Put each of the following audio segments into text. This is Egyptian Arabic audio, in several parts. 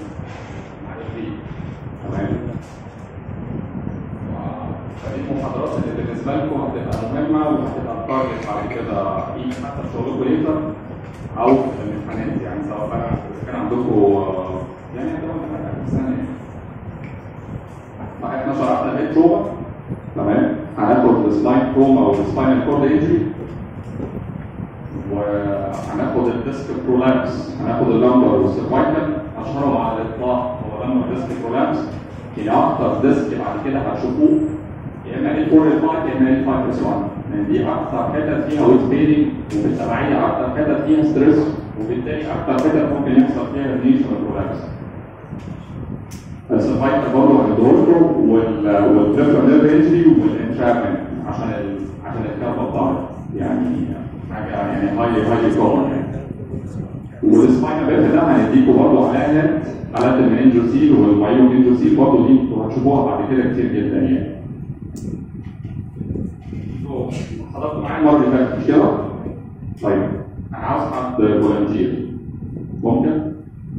معلش دي تمام فدي المحاضرات اللي بالنسبه لكم هتبقى مهمه وهتبقى التارجت بعد كده يجي حتى في شغلكم ليتر او في الامتحانات يعني سواء بقى إذا كان عندكم آه، يعني هتبقى امتحانات في السنه يعني. احنا شرحنا الهيد تروما تمام هناخد السباين تروما او السباينال كورد انجري وهناخد الديسك برولابس هناخد اللمبر والسيرفايكال اشهرهم على الاطلاق هو لمبر ديسك برولابس يعني اكتر ديسك بعد كده هتشوفوه يا اما ال 4 ال 5 يا اما ال 5 اس 1 لان دي اكتر حتت فيها ويت بيرنج وبالتبعيه اكتر حتت فيها ستريس وبالتالي اكتر حتت ممكن يحصل فيها النيشن برولابس السيرفايكال برضه هندوركم والبريفر نيرف انجري والانترابمنت عشان ال عشان الكارب بتاعه يعني حاجه يعني هاي هاي كومن يعني والسباينال بيت ده هنديكوا برضه علامات علامات المننجوسيل والمايو مننجوسيل برضه دي انتوا هتشوفوها بعد كده كتير جدا يعني. حضرتك معايا المره اللي فاتت مش كده؟ طيب انا عاوز حد فولنتير ممكن؟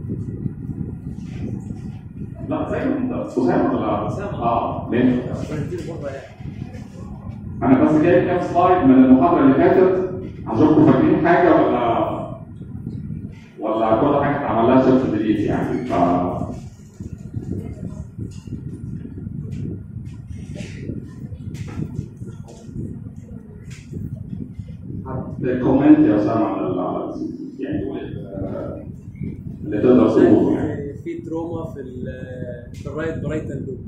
لا زي ما انت اسامه ولا اه ماشي انا بس جايب كام سلايد من المحاضره اللي فاتت عشانكم فاكرين حاجه ولا ولا كل حاجه اتعمل لها شيفت ديليت يعني ف كومنت يا اسامه على ال- على ال- يعني قول ال- اللي تقدر تقوله يعني في تروما في ال- في الرايت برايتال لوب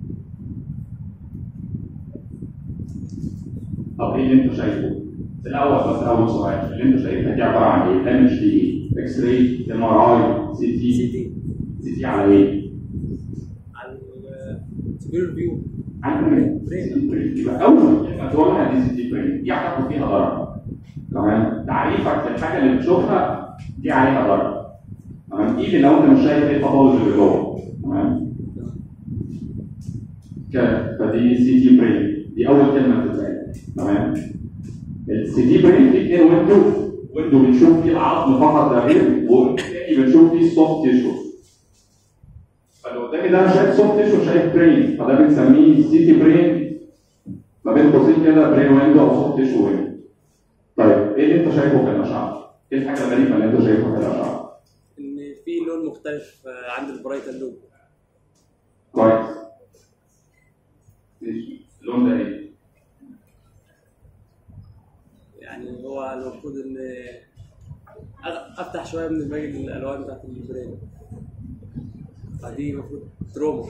طب ايه اللي انت شايفه؟ في الاول بس اول سؤال اللي انت شايفها دي عباره عن ايه؟ ام اتش دي اكس راي ام ار اي سي سي تي تي سي تي على ايه؟ على السبيريور فيو على برين برين يبقى اول كلمه تقولها دي سي تي برين دي هتاخد فيها ضرر تمام تعريفك للحاجه اللي بتشوفها دي عليها ضرر تمام ايفن لو انت مش شايف ايه الباثولوجي اللي جوه تمام كده فدي سي تي برين دي اول كلمه بتتقال تمام السي تي برين فيه اثنين ويندو ويندو بنشوف فيه العظم فقط ده غير والتاني بنشوف فيه السوفت تيشو فاللي قدامي ده انا شايف سوفت تيشو شايف برين فده بنسميه سي تي برين ما بين قوسين كده برين ويندو او سوفت تيشو ويندو طيب ايه اللي انت شايفه في الاشعه؟ ايه الحاجه الغريبه اللي انت شايفها في الاشعه؟ ان في لون مختلف آه، عند البرايتال لوب كويس ماشي اللون ده ايه؟ يعني هو المفروض ان أغ- افتح شويه من باقي الالوان بتاعت البرين فدي المفروض تروما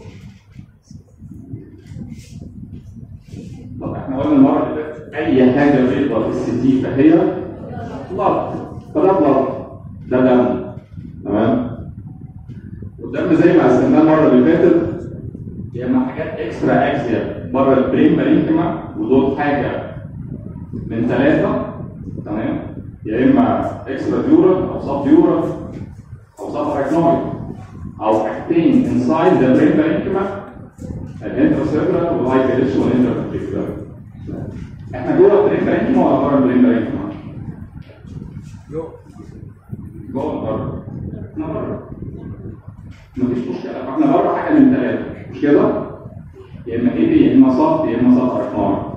طب احنا قلنا المره اللي فاتت اي حاجه بيضاء في السي تي فهي بلط فده بلط ده دم تمام والدم زي ما قسمناه المره اللي فاتت يا اما حاجات اكسترا اكسيال بره البرين بارينكما ودول حاجه من ثلاثه تمام يا اما اكسترا ديورال او سب ديورال او سب اركنويد او حاجتين انسايد ذا برين بارينكما الانترسيرفر والهاي كاليش والانترفيكولار احنا جوه البرين بارينكما ولا بره البرين بارينكما؟ جوه جوه ولا بره؟ احنا بره مفيش مشكله فاحنا بره حاجه من ثلاثه مش كده؟ يا اما ايه يا اما صف يا اما صف ارقام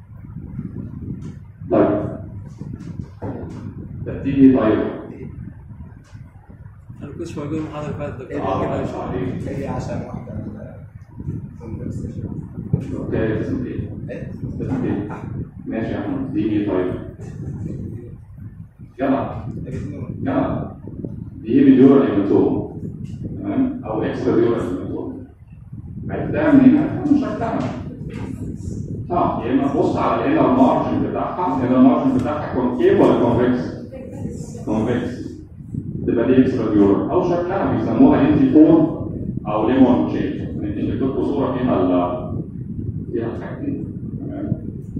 طيب تبتدي طيب انا ما كنتش موجود المحاضره اللي فاتت دكتور اه كده مش مش عليك هي عشان واحدة من الكونفرسيشن اوكي اسم ايه؟ اسم ايه؟ ماشي يا احمد دي ايه طيب؟ يلا يلا دي ايه فيديورال هيماتوم تمام او اكسترا فيديورال هيماتوم عرفتها منين؟ عرفتها من شكلها اه يا اما تبص على الانر مارجن بتاعها الانر مارجن بتاعها كونكيف ولا كونفكس؟ كونفكس تبقى دي اكسترا فيديورال او شكلها بيسموها انتي فون او ليمون شيب انت بتكتبوا صوره فيها ال فيها الحاجتين تمام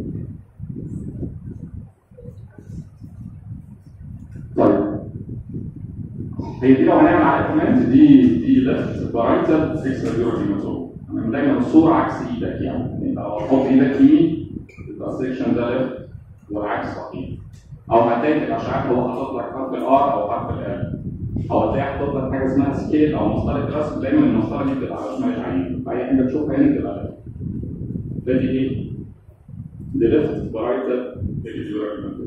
طيب هي دي لو هنعمل على كومنت دي دي ليفت برايتال اكسترا فيورال هيماتوم تمام دايما الصوره عكس ايدك يعني انت لو تحط ايدك يمين يبقى السكشن ده ليفت والعكس صحيح او هتلاقي في الاشعاعات هو حاطط لك حرف الار او حرف ال او هتلاقي حاطط لك حاجه اسمها سكيل او مسطره رسم دايما المسطره دي بتبقى على شمال العين فاي حاجه تشوفها هنا تبقى ده دي ايه؟ دي ليفت برايتر الفيورال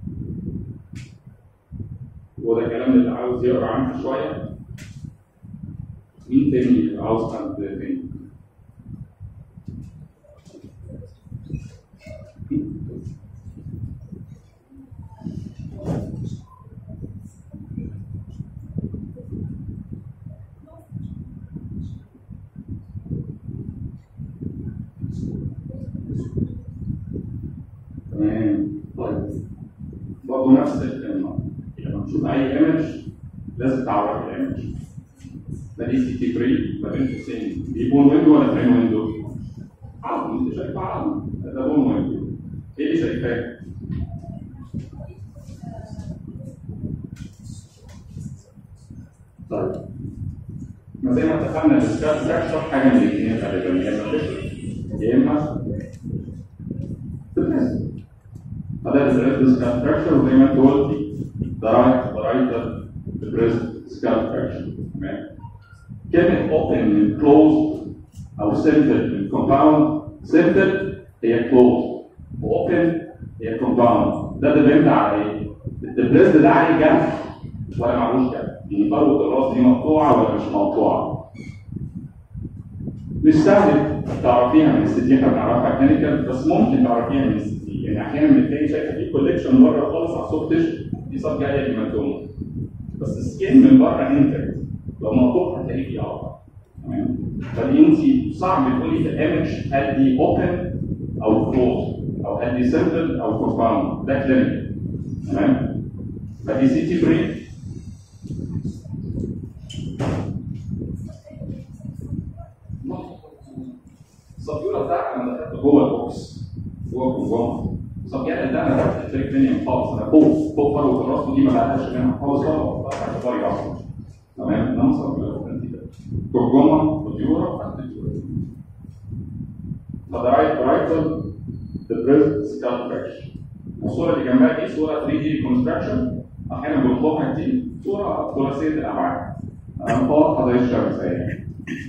وده الكلام اللي عاوز يقرا عنه شويه مين تاني عاوز حد تاني؟ تمام طيب برضه نفس الكلمه لما تشوف اي ايمج لازم تعرف الايمج ده دي سي تي بري ما بين قوسين دي بون ويندو ولا فريم ويندو؟ عظم انت شايف عظم ده بون ويندو ايه اللي شايفاه؟ طيب ما زي ما اتفقنا السكال فراكشر حاجه من الاثنين غالبا يا اما تشرب يا اما تتنزل فده البريست سكال فراكشر وزي ما انت قلتي ده رايت ده رايت البريست سكال فراكشر تمام كلمة open من closed أو simple من compound simple هي closed open هي compound ده ديبند على إيه؟ الدبريست ده عليه جرح ولا معلوش جرح؟ يعني فروة الراس دي مقطوعة ولا مش مقطوعة؟ مش سهل تعرفيها من السي دي احنا بنعرفها كلينيكال بس ممكن تعرفيها من السي دي يعني احيانا بتلاقي شايفه في كوليكشن بره خالص على السوفت تيشو دي صاب جايه هيماتوما بس السكين من بره انتكت لو مقطوع هتلاقيه فيه قطع تمام فدي انت صعب تقولي في الايمج هل دي اوبن او كلوز او هل دي سمبل او كومباوند ده كلينيكال تمام فدي سي تي بري الصبيوره بتاعك انا دخلت جوه البوكس جوه الجمجمه الصبيان ده انا دخلت التريك تاني خالص انا فوق فوق فروه الراس ودي ما بقاش منها خالص ولا بقى طريق اصلا تمام انما الصبيوره كانت كده جمجمه وديوره وحتى ديوره فده رايت رايتل ذا بريست سكال فراكشن الصوره اللي جنبها دي صوره 3 دي ريكونستراكشن احيانا بنطلبها كتير صوره ثلاثيه الابعاد انا واضحه زي الشمسيه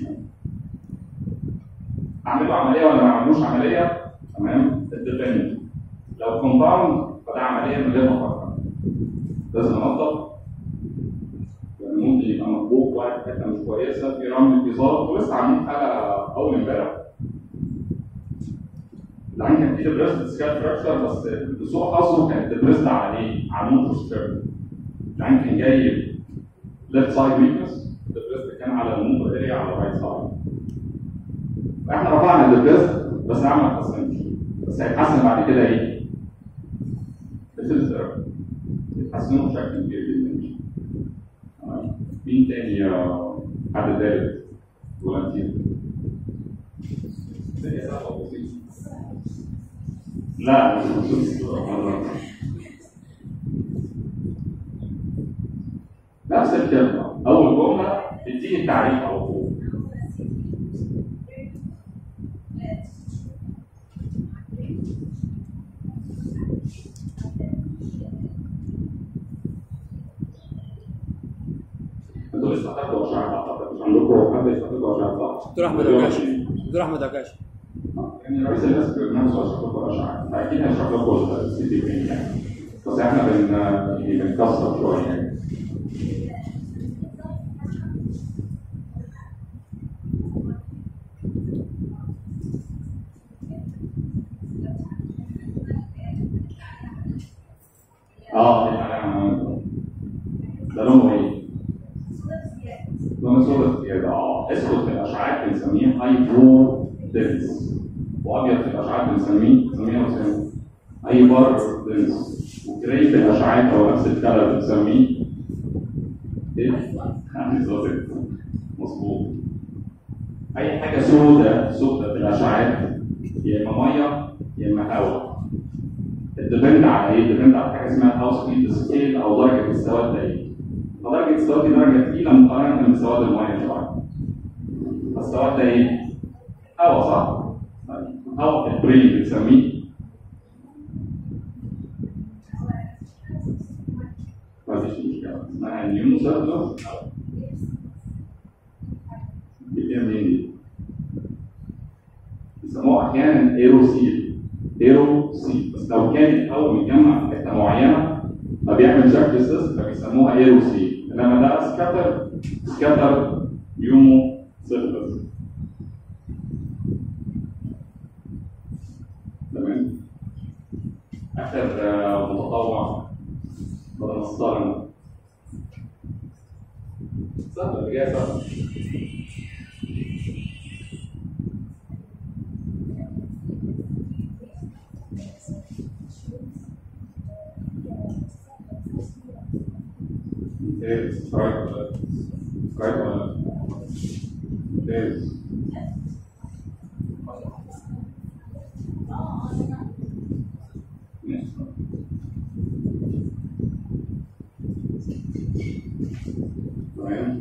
اعمل له عمليه ولا ما اعملوش عمليه تمام الديبند لو كومباوند فده عمليه من غير ما افكر لازم انضف يعني ممكن يبقى مطبوخ واحد حته مش كويسه في رمل في زلط ولسه عاملين حاجه اول امبارح العين كان فيه دبريست سكال فراكشر بس لسوء حظه كانت دبريست عليه على الموتور ستيرن العين كان جاي ليفت سايد ويكنس الدبريست كان على الموتور اريا على الرايت سايد احنا رفعنا الدبريست بس العمل ما اتحسنش بس هيتحسن بعد كده ايه؟ الفيزيوثيرابي يتحسنوا بشكل كبير جدا تمام مين تاني يا حد تالت فولنتير؟ الدنيا سهله وبسيطه لا مش بسيطه نفس الكلمه اول جمله بتديني التعريف على طول انتوا لسه هتاخدوا اشعه اعتقد مش عندكم حد يستخدموا اشعه صح؟ دكتور احمد عكاش دكتور احمد عكاش يعني رئيس الناس نفسه هيشرح لكم اشعه فاكيد هيشرح لكم السي تي بي يعني بس احنا بن يعني بنكسر شويه يعني اه دي حاجه مهمة. ده لونه ايه؟ لون اسود زياده اه اسود في الاشعاعات بنسميه هايبرو دنس وابيض في الاشعاعات بنسميه بنسميه مثلا هايبر دنس وجراي في الاشعاعات هو نفس الكلر بنسميه ايه؟ بالظبط مظبوط اي حاجه سوداء سوداء في الاشعاعات يا اما ميه يا اما هواء الديبند على ايه؟ الديبند على حاجه اسمها هاوس كلين سكيل او درجه السواد ده ايه؟ فدرجه السواد دي درجه تقيله مقارنه بسواد الميه شويه. السواد ده ايه؟ هواء صح؟ هواء في البرين بنسميه مفيش مشكله اسمها نيوم سيرفر دي منين دي؟ بيسموها احيانا ايروسيل ايروسيل بس لو كان الاول متجمع في حته معينه فبيعمل شكل سيست فبيسموها ايروسيل انما ده سكاتر سكاتر يومو سيرفر تمام اخر آه، متطوع بدل الصارم سهله اللي جايه سهله ممتاز رايت ولا رايت ولا ممتاز ماشي. تمام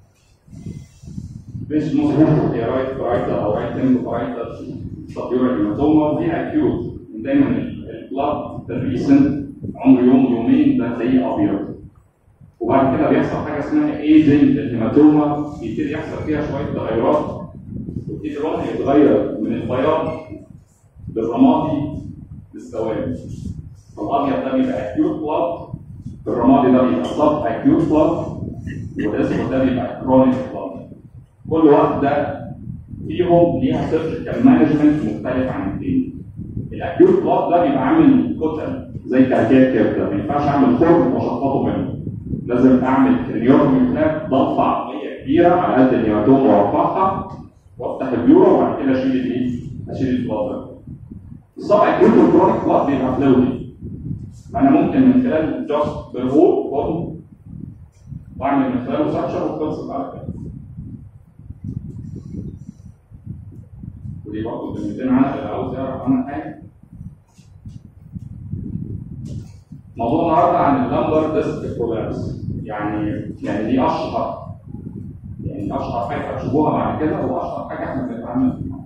مش مظبوط هي رايت رايت او رايت تنجو رايت تطير الهيماتوما فيها اكيوت دايما البلاد الريسنت عمره يوم يومين ده تلاقيه ابيض وبعد كده بيحصل حاجه اسمها ايجنج الهيماتوما بيبتدي يحصل فيها شويه تغيرات ويبتدي لونها يتغير من البياض للرمادي للسواد فالابيض ده بيبقى اكيوت بلاد الرمادي ده بيبقى سب اكيوت بلاد والاسود ده بيبقى كرونيك بلاد كل واحده فيهم ليها سيرجيكال مانجمنت مختلف عن التاني الاكيوت بلاد ده بيبقى عامل كتل زي كعكات كده ما ينفعش اعمل خرم واشفطه منه لازم اعمل كريوتومي فلاب ضغط عقليه كبيره على قد الهيماتوم وارفعها وافتح البيورا وبعد كده اشيل الايه؟ اشيل البلاد ده. الصبع الكيوت والكرونيك بلاد بيبقى فلويدي انا ممكن من خلال جاست بالهول فورم واعمل من خلاله سكشن وخلصت على كده. ودي برضه كلمتين عنها اللي عاوز يعرف عنها حاجه. موضوع النهارده عن اللامبر ديسك كولابس يعني يعني دي اشهر يعني دي اشهر حاجه هتشوفوها بعد كده واشهر حاجه احنا بنتعامل فيها.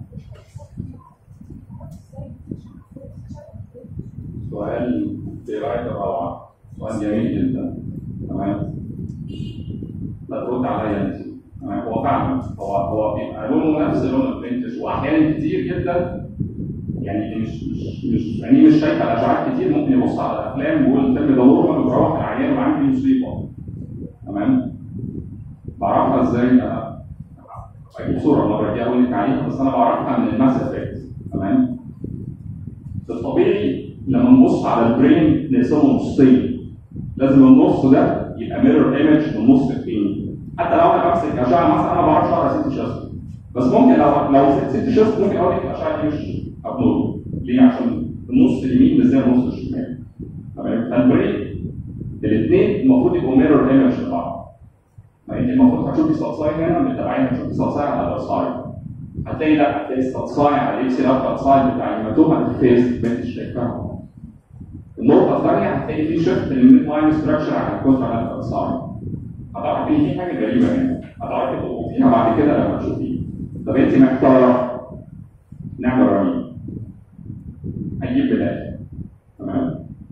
سؤال في غايه الروعه سؤال جميل جدا تمام لا ترد عليا انت تمام هو فعلا هو هو بيبقى لونه نفس لون البرنتش واحيانا كتير جدا يعني اللي مش مش مش يعني مش شايفه الاشعاعات كتير ممكن يبص على الافلام ويقول الفيلم ده نورمال ويروح العيان وعندي مصيبه تمام بعرفها ازاي انا اجيب صوره المره الجايه اقول لك عليها بس انا بعرفها من الماس افكت تمام في الطبيعي لما نبص على البرين نقسمه نصين لازم النص ده يبقى ميرور ايمج للنص التاني حتى لو انا بمسك اشعه مثلا انا ما بعرفش اقرا ست شاست بس ممكن لو لو ست شاست ممكن اقول لك الاشعه دي مش ابنورمال ليه عشان النص اليمين مش زي النص الشمال تمام فالبرين الاثنين المفروض يبقوا ميرور ايمج لبعض ما انت المفروض هتشوفي صلصاي هنا بالتبعين هتشوفي صلصاي على الصاي هتلاقي لا هتلاقي صلصاي على الاكس ار صاي بتاع الهيماتوما الفيس بنت شايفاها النقطة الثانية هتلاقي في شيفت للميد لاين ستراكشر على الكونترا صاي هتعرفي ان في حاجة غريبة هنا هتعرفي تظبطيها بعد كده لما تشوفيها طب انت محتارة نعمل رميم هنجيب بداية تمام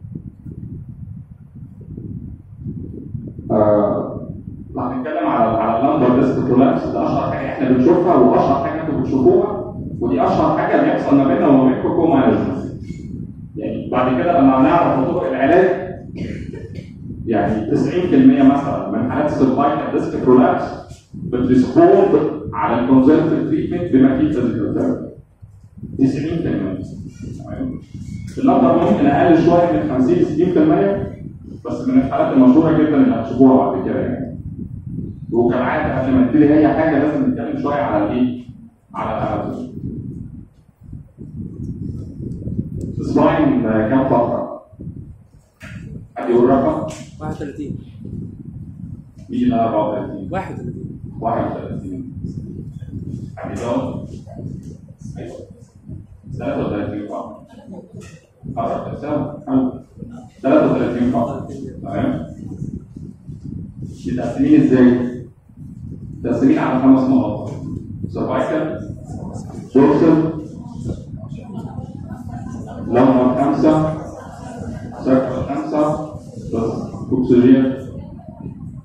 آه، لو هنتكلم على على اللامبر ديسك كولابس ده اشهر حاجه احنا بنشوفها واشهر حاجه انتوا بتشوفوها ودي اشهر حاجه بيحصل ما بيننا وما بينكم كو مانجمنت يعني بعد كده لما نعرف طرق العلاج يعني 90% مثلا من حالات السيرفايكال ديسك كولابس بتريسبوند على الكونزرفتيف تريتمنت بما فيه فيزيكال ثيرابي 90% تمام اللمبر ممكن اقل شويه من 50 60% بس من الحالات المشهوره جدا اللي هتشوفوها بعد كده يعني وكالعاده قبل ما نبتدي اي حاجه لازم نتكلم شويه على الايه؟ على الاناتومي. سلايم كام فقره؟ حد يقول رقم؟ 31 مين اللي 34 31 31 حد يزود؟ ايوه 33 فقره خلاص تساوي 33 فقره تمام متقسمين ازاي؟ متقسمين على خمس مناطق سيرفايكال دورسال لمبر خمسة سيركل خمسة بس كوكسجين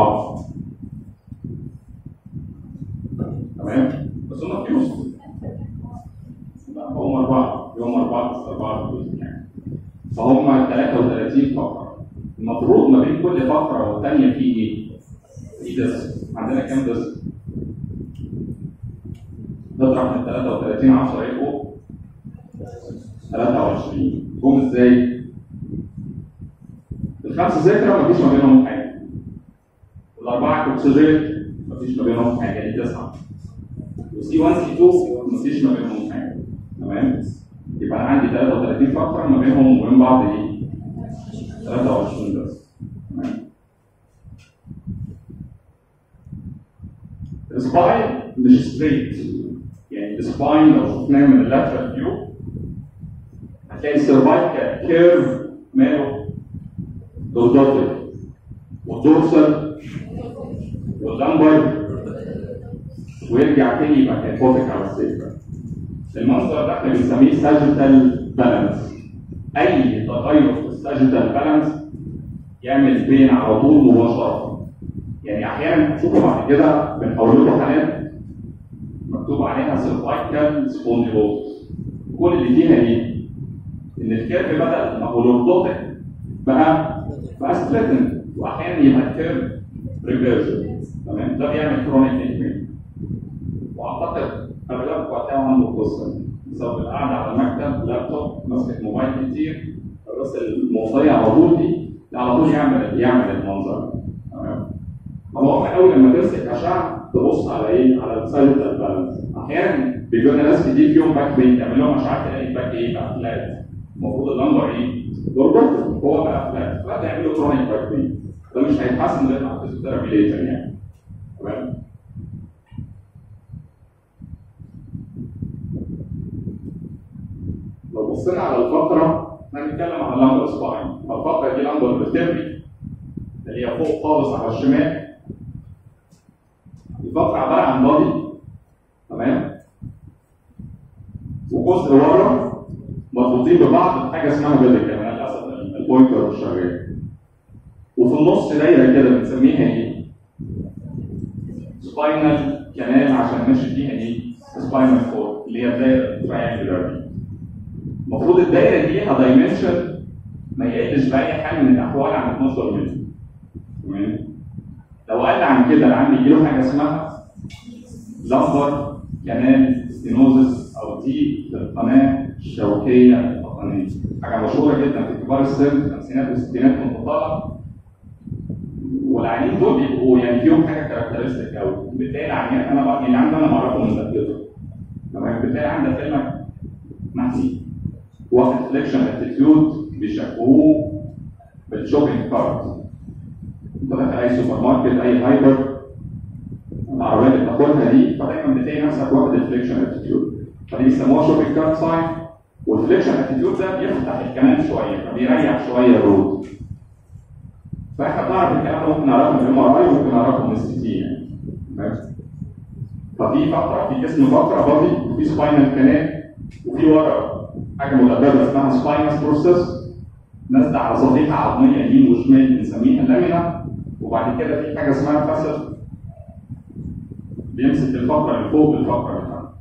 اربعه تمام بس هم في نص لا هم اربعه هم اربعه بس اربعه بالجزء يعني فهم 33 فقره المفروض ما بين كل فقره والثانيه في ايه؟ في ديسك عندنا كام ديسك؟ نطرح من 33 10 يبقوا 23 جم ازاي؟ الخمسه ذكرى مفيش ما بينهم حاجه والاربعه كوكسيجيت مفيش ما بينهم حاجه دي تسعه وسي 1 سي 2 مفيش ما بينهم حاجه تمام؟ يبقى انا عندي 33 فقره ما بينهم وبين بعض ايه؟ 23 بس تمام؟ السباين مش ستريت يعني السباين لو شفناه من اللاترال فيو هتلاقي السيرفايكال كيرف ماله دوردوتد والدورسال واللمبر ويرجع تاني يبقى كيفوتك على السيفر المنظر ده احنا بنسميه ساجيتال بالانس اي تغير في الساجيتال بالانس يعمل بين على طول مباشره يعني احيانا تشوفوا بعد كده بنحول لكم حالات مكتوب عليها سيرفايكال سبونديلوز كل اللي فيها ايه؟ ان الكيرف بدا ما هو لوردوتك بقى بقى ستريتن واحيانا يبقى الكيرف ريفيرجن تمام ده بيعمل كرونيك نيكمين واعتقد اغلبكم هتلاقوا عنده القصه دي بسبب القعده على المكتب لابتوب ماسك موبايل كتير بس الموضوعيه على طول دي على طول يعمل يعمل المنظر ده. تمام هو قوي لما تمسك اشعه تبص على ايه؟ على السايتال بالانس احيانا بيجي لنا ناس كتير فيهم باك بين تعمل لهم اشعه تلاقي الباك ايه بقى فلات المفروض اللمبر ايه؟ دوربوت هو بقى فلات فده يعملوا كرونيك باك بين ده مش هيتحسن غير مع الفيزيوثيرابي ليتر يعني تمام لو بصينا على الفقره هنتكلم عن اللمبر سباين الفقره دي لمبر فيرتبري اللي هي فوق خالص على الشمال الفقره عباره عن بادي تمام وجزء ورا مربوطين ببعض بحاجه اسمها بيلك يعني للاسف البوينتر مش شغال وفي النص دايره كده بنسميها ايه؟ سباينال كانال عشان ماشي فيها ايه؟ سباينال كورد اللي هي الدايره تراينجلر دي المفروض الدايره دي ليها دايمنشن ما يقلش باي حال من الاحوال عن 12 متر تمام لو قل عن كده العام يجي له حاجه اسمها لمبر كانال ستينوزس او دي في القناه الشوكيه الفقريه حاجه مشهوره جدا في كبار السن في الخمسينات والستينات والمطلقه والعيانين دول بيبقوا يعني فيهم حاجه كاركترستيك قوي بتلاقي العيان انا بقى اللي عندي انا بعرفه من تدريبه تمام بتلاقي عندك كلمه محسي واخد فليكشن اتيتيود بيشبهوه بالشوبينج كارت انت داخل اي سوبر ماركت اي هايبر العربيه اللي بتاخدها دي فدايما بتلاقي نفسك واخد الفليكشن اتيتيود فدي بيسموها شوبينج كارت ساين والفليكشن اتيتيود ده بيفتح الكمان شويه فبيريح شويه الرود فاحنا بنعرف الكلام ده ممكن نعرفه من الام ار اي وممكن نعرفه من السي تي يعني تمام؟ ففي فقره في جسم فقره بادي وفي سباينال كانال وفي ورا حاجه مدببه اسمها سباينس بروسيس نازله على صفيحه عظميه يمين وشمال بنسميها لامينا وبعد كده في حاجه اسمها فاسل بيمسك الفقره اللي فوق الفقره اللي تحت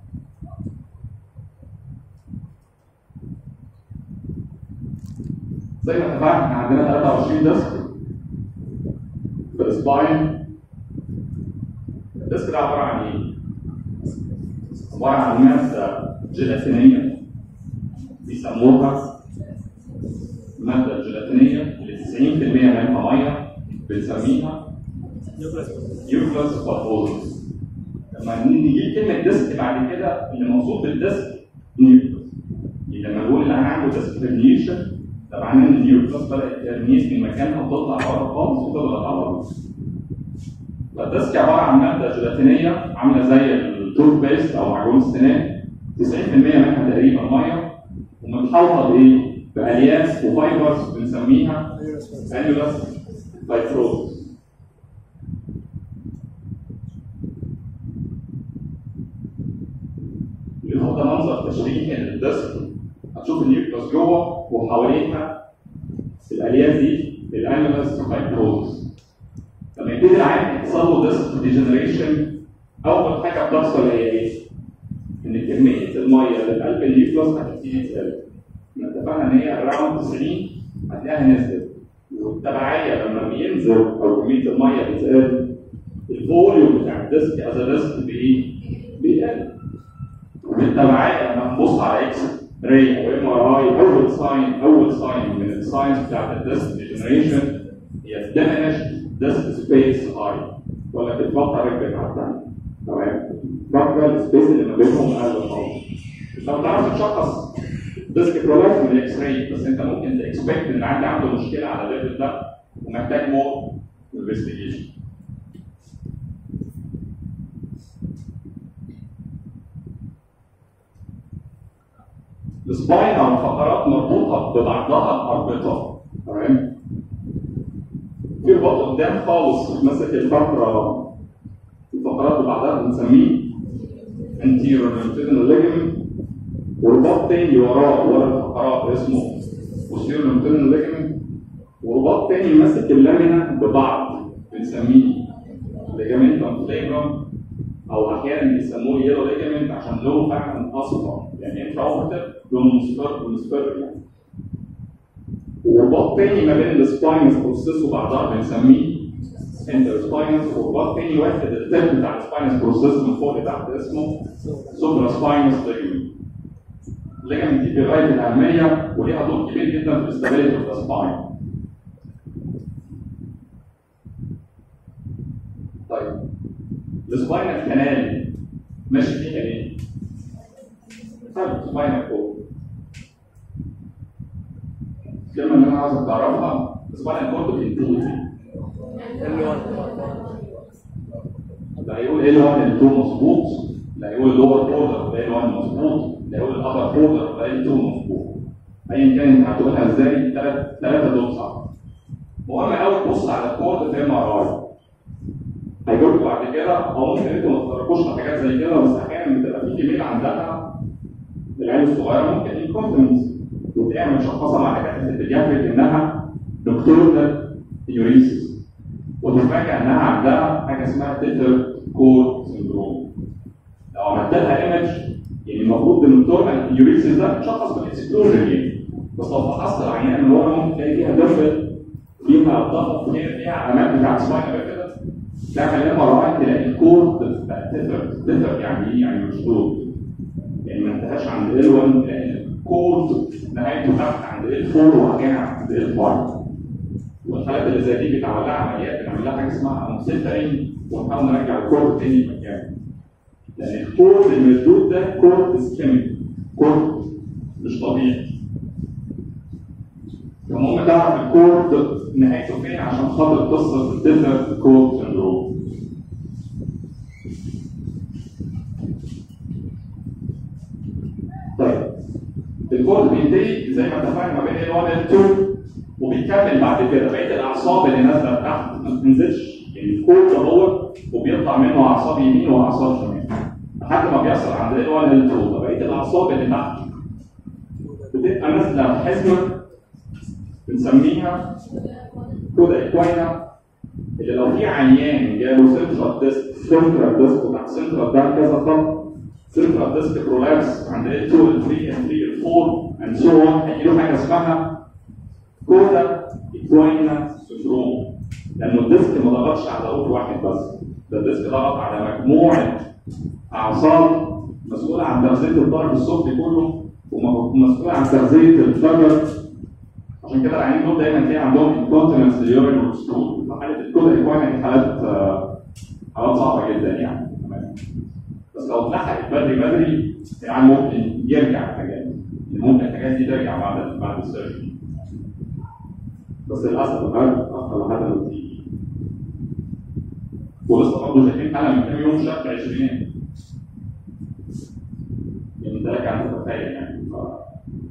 زي ما اتفقنا احنا عندنا 23 ديسك في السباين الديسك ده عباره عن ايه؟ عباره عن ماده جيلاتينيه بيسموها الماده الجيلاتينيه اللي 90% منها ميه بنسميها يوكلاس بابوزس لما نجيب كلمه ديسك بعد كده اللي مقصود بالديسك نيوكلاس لما نقول ان انا عنده ديسك هيرنيشن ده معناه ان النيوكلاس بدات ترميز من مكانها وتطلع بره خالص وتضغط على الارض فالديسك عباره عن ماده جيلاتينيه عامله زي التوث بيست او معجون السنان 90% منها تقريبا ميه ومتحوطه بايه؟ بالياف وفايبرز بنسميها انيولاس فايبروز اللي هو ده منظر تشريحي للديسك هتشوف النيوكلاس جوه وحواليها الالياف دي الانيولاس فايبروز تمام يبتدي العين يحصل له ديسك ديجنريشن اول حاجه بتحصل هي ايه؟ ان كميه الميه اللي في قلب النيوكلاس هتبتدي تقل. احنا اتفقنا ان هي اراوند 90 هتلاقيها نزلت. والتبعيه لما بينزل او كميه الميه بتقل الفوليوم بتاع الديسك از ديسك بايه؟ بيقل. وبالتبعيه لما نبص على اكس راي او ام ار اي اول ساين اول ساين من الساينز بتاعت الديسك ديجنريشن هي diminished disk space high ولا تتبطل رجلك على الثانيه تمام بطل السبيس اللي ما بينهم اقل خالص انت ما بتعرفش تشخص ديسك برولابس من الاكس راي بس انت ممكن تكسبكت ان عندي عنده مشكله على الليفل ده ومحتاج مور انفستيجيشن السباين او الفقرات مربوطه ببعضها الاربطه تمام في رباط قدام خالص ماسك الفقره الفقرات ببعضها بنسميه anterior longitudinal ligament ورباط تاني وراه ورا الفقرات اسمه posterior longitudinal ligament ورباط تاني ماسك اللامينا ببعض بنسميه ligamentum flagrum او احيانا بيسموه يلو ليجمنت عشان لونه فعلا اصفر يعني انتراومتر لونه مصفر مصفر يعني ورباط تاني ما بين السباينس بروسيس وبعضها بنسميه انترسباينس ورباط تاني واحد الترم بتاع السباينس بروسيس من فوق لتحت اسمه سوبرا سباينس ليجمنت الليجمنت دي في غايه الاهميه وليها دور كبير جدا في الاستابيليتي اوف ذا سباين طيب السباينال كانال ماشي فيها ايه؟ طيب سباينال كورد الكلمه اللي انا عاوزك تعرفها السباينال كورد بينتهي فين؟ اللي هو اللي هيقول ال 1 ال 2 مظبوط اللي هيقول اللور بوردر ال 1 مظبوط اللي هيقول الابر بوردر ال 2 مظبوط ايا كان انت هتقولها ازاي ثلاث ثلاثه دول صح مهم قوي تبص على الكورد في ام ار اي هيجيب لكم بعد كده او ممكن انتوا ما تتطرقوش لحاجات زي كده بس احيانا بتبقى في كميه عندها العيال الصغيره ممكن انكونفدنس وتلاقيها متشخصه مع دكاتره البيدياتريك انها نوكتورنال يوريسيس وتفاجئ انها عندها حاجه اسمها تيتر كور سندروم لو عملت لها ايمج يعني المفروض ان النوكتورنال يوريسيس ده متشخص بالاكسكلوجن يعني بس لو فحصت العيان من ورا ممكن تلاقي فيها دفل فيها ضغط فيها فيها علامات بتاعت سباينال كده تعمل ام ار اي تلاقي الكور بقى تفر تفر يعني ايه؟ يعني مشدود يعني ما انتهاش عند ال 1 لان الكور نهايته تحت عند ال 4 وحاجه عند ال 5 والحالات اللي زي دي بيتعمل لها عمليات بنعمل لها حاجه اسمها انسيترين ونحاول نرجع الكور تاني مكانه لان الكور المشدود ده كور اسكيميك كور مش طبيعي المهم تعرف الكورد نهايته فين عشان خاطر قصه الديفر كورد سندروم طيب الكورد بينتهي زي ما اتفقنا ما بين ال 1 ال 2 وبيكمل بعد كده بقيه الاعصاب اللي نازله تحت ما بتنزلش يعني الكورد هو وبيطلع منه اعصاب يمين واعصاب شمال لحد ما بيصل عند ال 1 ال 2 بقيه الاعصاب اللي تحت بتبقى نازله حزمه بنسميها كودا اكواينا اللي لو في عيان جاله سنترال ديسك سنترال ديسك بتاع سنترال ده كذا خط سنترال ديسك برولابس عند ال 2 ال 3 ال 3 ال 4 and so on هيجي له حاجه اسمها كودا اكواينا سندروم لانه الديسك ما ضغطش على عضو واحد بس ده الديسك ضغط على مجموعه اعصاب مسؤوله عن تغذيه الضرب السفلي كله ومسؤوله عن تغذيه الفجر عشان كده العيانين دول دايما تلاقي عندهم انكونتيننس لليورين والستول فحاله الكودا ايكوانا دي حالات آه، حالات صعبه جدا يعني تمام بس لو اتلحقت بدري بدري العيان ممكن يرجع الحاجات دي ممكن الحاجات دي ترجع بعد بعد السيرجري بس للاسف الغالب اتاخر لحد ما تيجي ولسه برضه شايفين حاله من كام يوم شاب عشرينات يعني ده لك ان تتخيل يعني ف-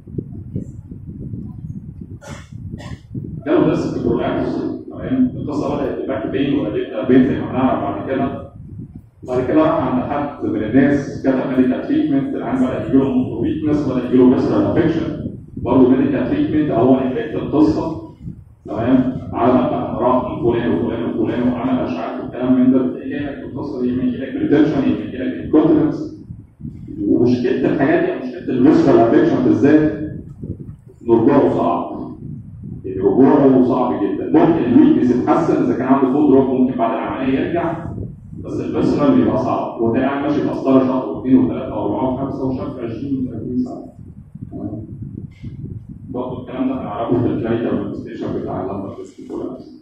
جاله ديسك برولابس تمام القصه بدات باك بين وقلبنا بين زي ما هنعرف بعد كده بعد كده راح عند حد من الناس كتب ميديكال تريتمنت العيان بدا يجي له ويكنس بدا يجي له فيسرال افكشن برضه ميديكال تريتمنت هو نفكت القصه تمام على مبدا راح فلان وفلان وفلان وعمل اشعاعات والكلام من ده بتلاقي لك القصه دي يمكن لك ريتنشن يمكن لك انكونتنس ومشكله الحاجات دي مشكله الميسرال افكشن بالذات إن رجوعه صعب يعني رجوعه صعب جدا ممكن الويكنس يتحسن اذا كان عنده فود دروب ممكن بعد العمليه يرجع بس الفيسرال بيبقى صعب وانت قاعد ماشي بقسطره شهر واثنين وثلاثه واربعه وخمسه وشهر 20 و30 سنه تمام؟ برضه الكلام ده هنعرفه في الكلينيكال مانيفستيشن بتاع اللمبر ديسك كولابس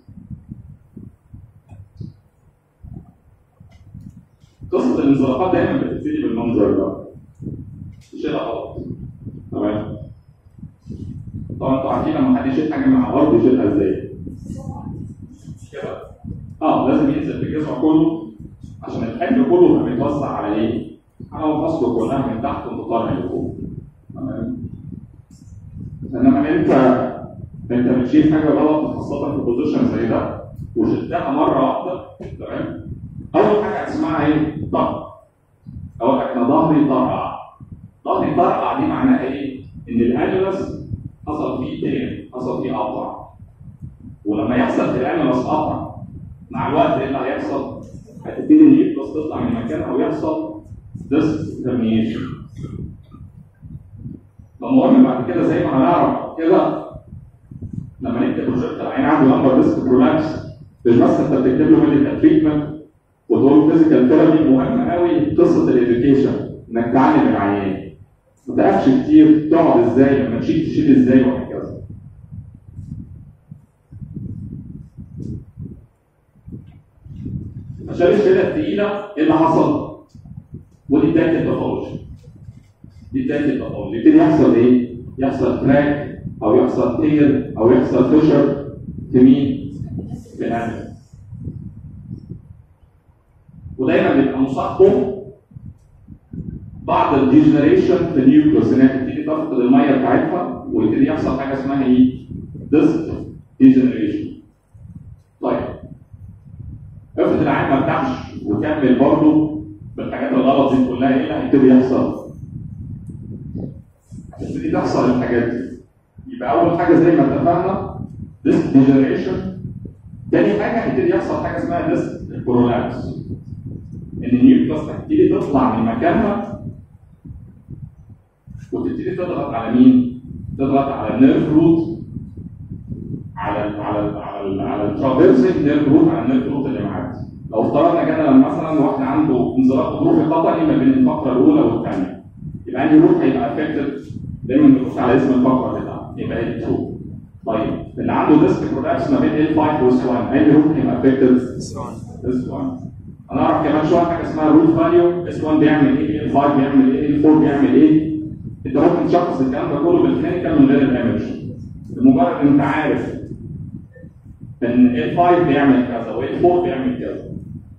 قصه الانزلاقات دايما بتبتدي بالمنظر ده شيلها غلط تمام طبعا انتوا عارفين لما حد يشيل حاجه من على الارض يشيلها ازاي كده اه لازم ينزل بالجذع كله عشان الحمل كله يبقى متوزع على ايه؟ على مفاصله كلها من تحت وتطلع لفوق تمام انما انت انت بتشيل حاجه غلط خاصه في بوزيشن زي ده وشلتها مره واحده تمام اول حاجه اسمها ايه؟ طرق اول حاجه انا ظهري طرقع ظهري طرقع دي معناها ايه؟ ان الانيولس حصل فيه تير حصل فيه قطع ولما يحصل في الانيولس قطع مع الوقت ايه اللي هيحصل؟ هتبتدي النيوكلس تطلع من مكانها ويحصل ديسك ترميشن فالمهم بعد كده زي ما هنعرف كده لما نكتب بروجكت العين عنده لمبر ديسك برولابس مش بس انت بتكتب له ميديكال تريتمنت وتقول فيزيكال ثيرابي مهم قوي قصه الاديوكيشن انك تعلم العيان ما تعرفش كتير تقعد ازاي لما تشيل تشيل ازاي وهكذا عشان الشيله الثقيله ايه اللي حصل؟ ودي بدايه الباثولوجي دي بدايه الباثولوجي يبتدي يحصل ايه؟ يحصل كراك او يحصل تير او يحصل فيشر في مين؟ في الانيمال ودايما بيبقى مصاحبه بعض الديجنريشن في النيوكليوس انها تبتدي تفقد الميه بتاعتها ويبتدي يحصل حاجه اسمها ايه؟ ديسك ديجنريشن. طيب افرض العين ما ارتاحش وكمل برضه بالحاجات الغلط دي كلها ايه اللي هيبتدي يحصل؟ هتبتدي تحصل الحاجات دي. يبقى اول حاجه زي ما اتفقنا ديسك ديجنريشن تاني حاجه هيبتدي يحصل حاجه اسمها ديسك برولابس ان النيوكليوس هتبتدي تطلع من مكانها وتبتدي تضغط على مين؟ تضغط على النيرف روت على ال على ال على ال على الترافيرسنج نيرف روت على النيرف روت اللي معاك لو افترضنا كده لما مثلا واحد عنده انزلاق غضروفي قطعي ما بين الفقره الاولى والثانيه يبقى عندي روت هيبقى افكتد دايما بنبص على اسم الفقره بتاعته يبقى ال 2 طيب اللي عنده ديسك برودكس ما بين ال 5 وال 1 اي روت هيبقى افكتد اس 1 هنعرف كمان شويه حاجه اسمها روت فاليو اس 1 بيعمل ايه ال 5 بيعمل ايه ال 4 بيعمل ايه انت ممكن تشخص الكلام ده كله بالكلينيكال من غير الايمج بمجرد ان انت عارف ان ال 5 بيعمل كذا وال 4 بيعمل كذا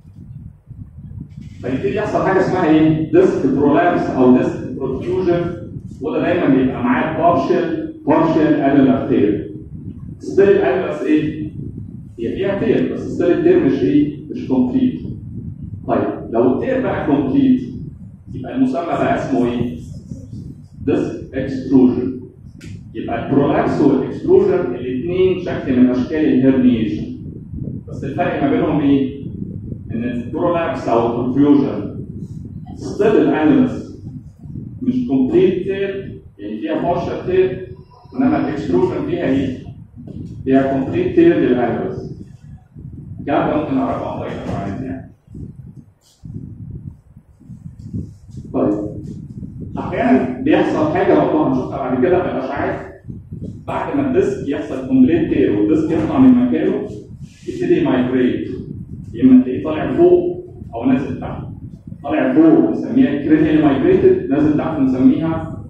فيبتدي يحصل حاجه اسمها ايه ديسك برولابس او ديسك بروتروجن وده دايما بيبقى معاه بارشل بارشل انولار تير ستيل الانولس ايه هي فيها تير بس ستيل التير مش ايه مش كومبليت طيب لو التير بقى كومبليت يبقى المسمى بقى اسمه ايه؟ ديسك اكستروجن يبقى البرولابس والاكستروجن الاثنين شكل من اشكال الهرنيشن بس الفرق ما بينهم ايه؟ ان البرولابس او البروفيوجن ستيل الانيمس مش كومبليت تير يعني فيها بارشل تير انما الاكستروجن فيها ايه؟ فيها كومبليت تير للانيمس الكلام ده ممكن نعرفه عن طريق القواعد يعني طيب احيانا بيحصل حاجه برضه هنشوفها بعد كده في الاشعاعات بعد ما الديسك يحصل كومبليت تير والديسك يطلع من مكانه يبتدي مايجريت يا اما تلاقيه طالع فوق او نازل تحت طالع فوق بنسميها كرينيال مايجريتد نازل تحت بنسميها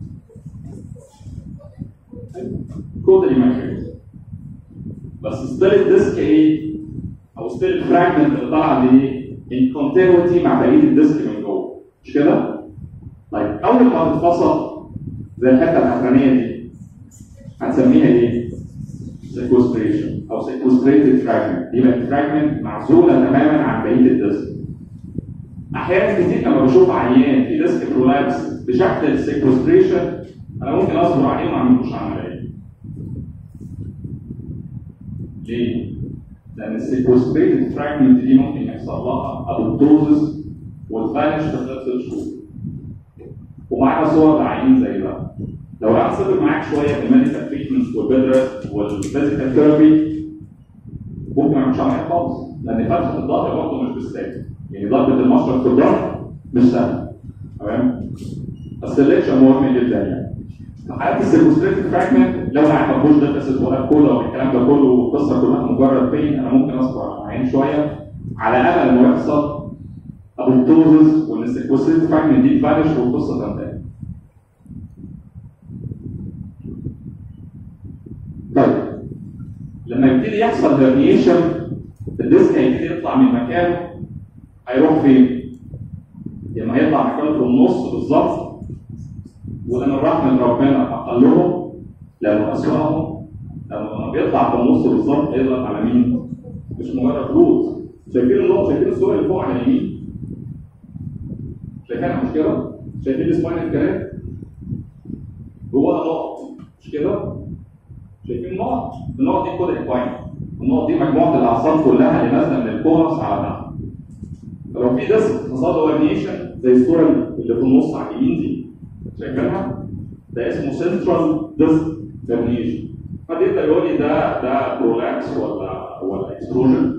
كودري مايجريتد بس ستيل الديسك ايه او ستيل الفراجمنت اللي طالعه دي ايه ان كونتينيوتي مع بقيه الديسك من جوه مش كده؟ طيب اول ما تتفصل زي الحته الاخرانيه دي هنسميها ايه؟ سيكوستريشن او سيكوستريتد فراجمنت دي بقت فراجمنت معزوله تماما عن بقيه الديسك احيانا كتير لما بشوف عيان في ديسك برولابس بشكل السيكوستريشن انا ممكن اصبر عليه وما اعملوش عمليه ليه؟ لان السيكوستريتد فراجمنت دي ممكن يحصل لها ابوبتوزس وتفانش في خلال ست شهور ومعانا صور لعيين زي ده لو انا صبر معاك شويه في الميديكال تريتمنت والبيدرس والفيزيكال ثيرابي ممكن ما يعملش عمليه خالص لان فتحه الظهر برضه مش بالسهل يعني ضربه المشرط في الظهر مش سهله تمام السلكشن مهم جدا يعني في حالات السيركوستريتيف فراجمنت لو ما عرفوش ديفيسيت ولا كولا والكلام ده كله والقصه كلها مجرد بين انا ممكن اصبر على العين شويه على امل انه يحصل ابوبتوزس وان السيركوستريتيف فراجمنت دي تفانش والقصه تنتهي. طيب لما يبتدي يحصل هرنيشن الديسك هيبتدي يطلع من مكانه هيروح فين؟ يا اما هيطلع مكانه في النص بالظبط وده من رحمه ربنا اقلهم لانه اسواهم لما بيطلع في النص بالظبط هيضغط على مين؟ مش مجرد روت شايفين النقط شايفين الصوره اللي فوق على اليمين شايفينها مش كده؟ شايفين السباين الكلام؟ جواها نقط مش كده؟ شايفين النقط؟ النقط دي كود اكواين النقط دي مجموعه الاعصاب كلها اللي نازله من الكونس على تحت فلو في ديسك حصل له هرنيشن زي الصوره اللي في النص على اليمين دي شايفينها؟ ده اسمه سنترال ديسك هرنيشن حد يقدر يقول لي ده ده برولابس ولا ولا اكستروجن؟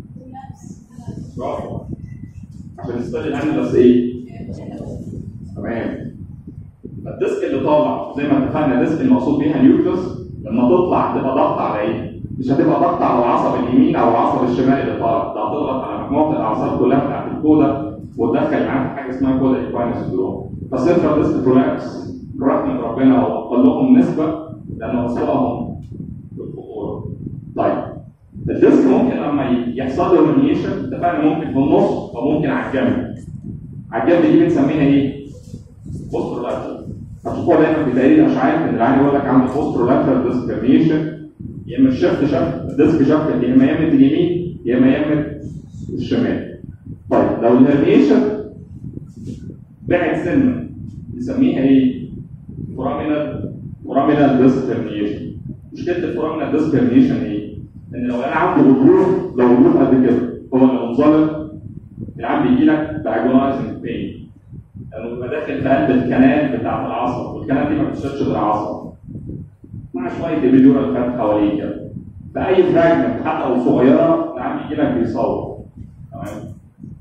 برافو عشان الستايل الانلس ايه؟ تمام الديسك اللي طالع زي ما اتفقنا الديسك المقصود بيها نيوكليوس لما تطلع هتبقى ضغط على ايه؟ مش هتبقى ضغط على العصب اليمين او العصب الشمالي اللي طالع ده هتضغط على مجموعه الاعصاب كلها بتاعت الكودا وتدخل معاها حاجه اسمها كودا ايكوين سندروم فالسنترال ديسك برولابس برحمه ربنا هو اقل لهم نسبه لان وصلهم بالخطوره طيب الديسك ممكن لما يحصل له هرنيشن اتفقنا ممكن في النص وممكن على الجنب على الجنب دي بنسميها ايه؟ بوستر لاترال هتشوفوها دايما في تقرير اشعاعات ان العين يقول لك عنده بوستر لاترال ديسك هرنيشن يا اما الشفت شفت الديسك شفت يا اما يمة اليمين يا اما يمة الشمال طيب لو الهرنيشن بعد سنه نسميها ايه؟ فورامينال فورامينال ديسك هرنيشن مشكله الفورامينال ديسك هرنيشن ايه؟ ان لو انا عنده غضروف لو غضروف قد كده هو اللي منظلم العيان بيجي لك باجونايزنج بين لانه بيبقى داخل في قلب الكنال بتاع العصب والكنال دي ما بتشتتش بالعصب مع شويه ابيدورال فات حواليه كده فاي فراجمنت حتى لو صغيره العيان بيجي لك بيصور تمام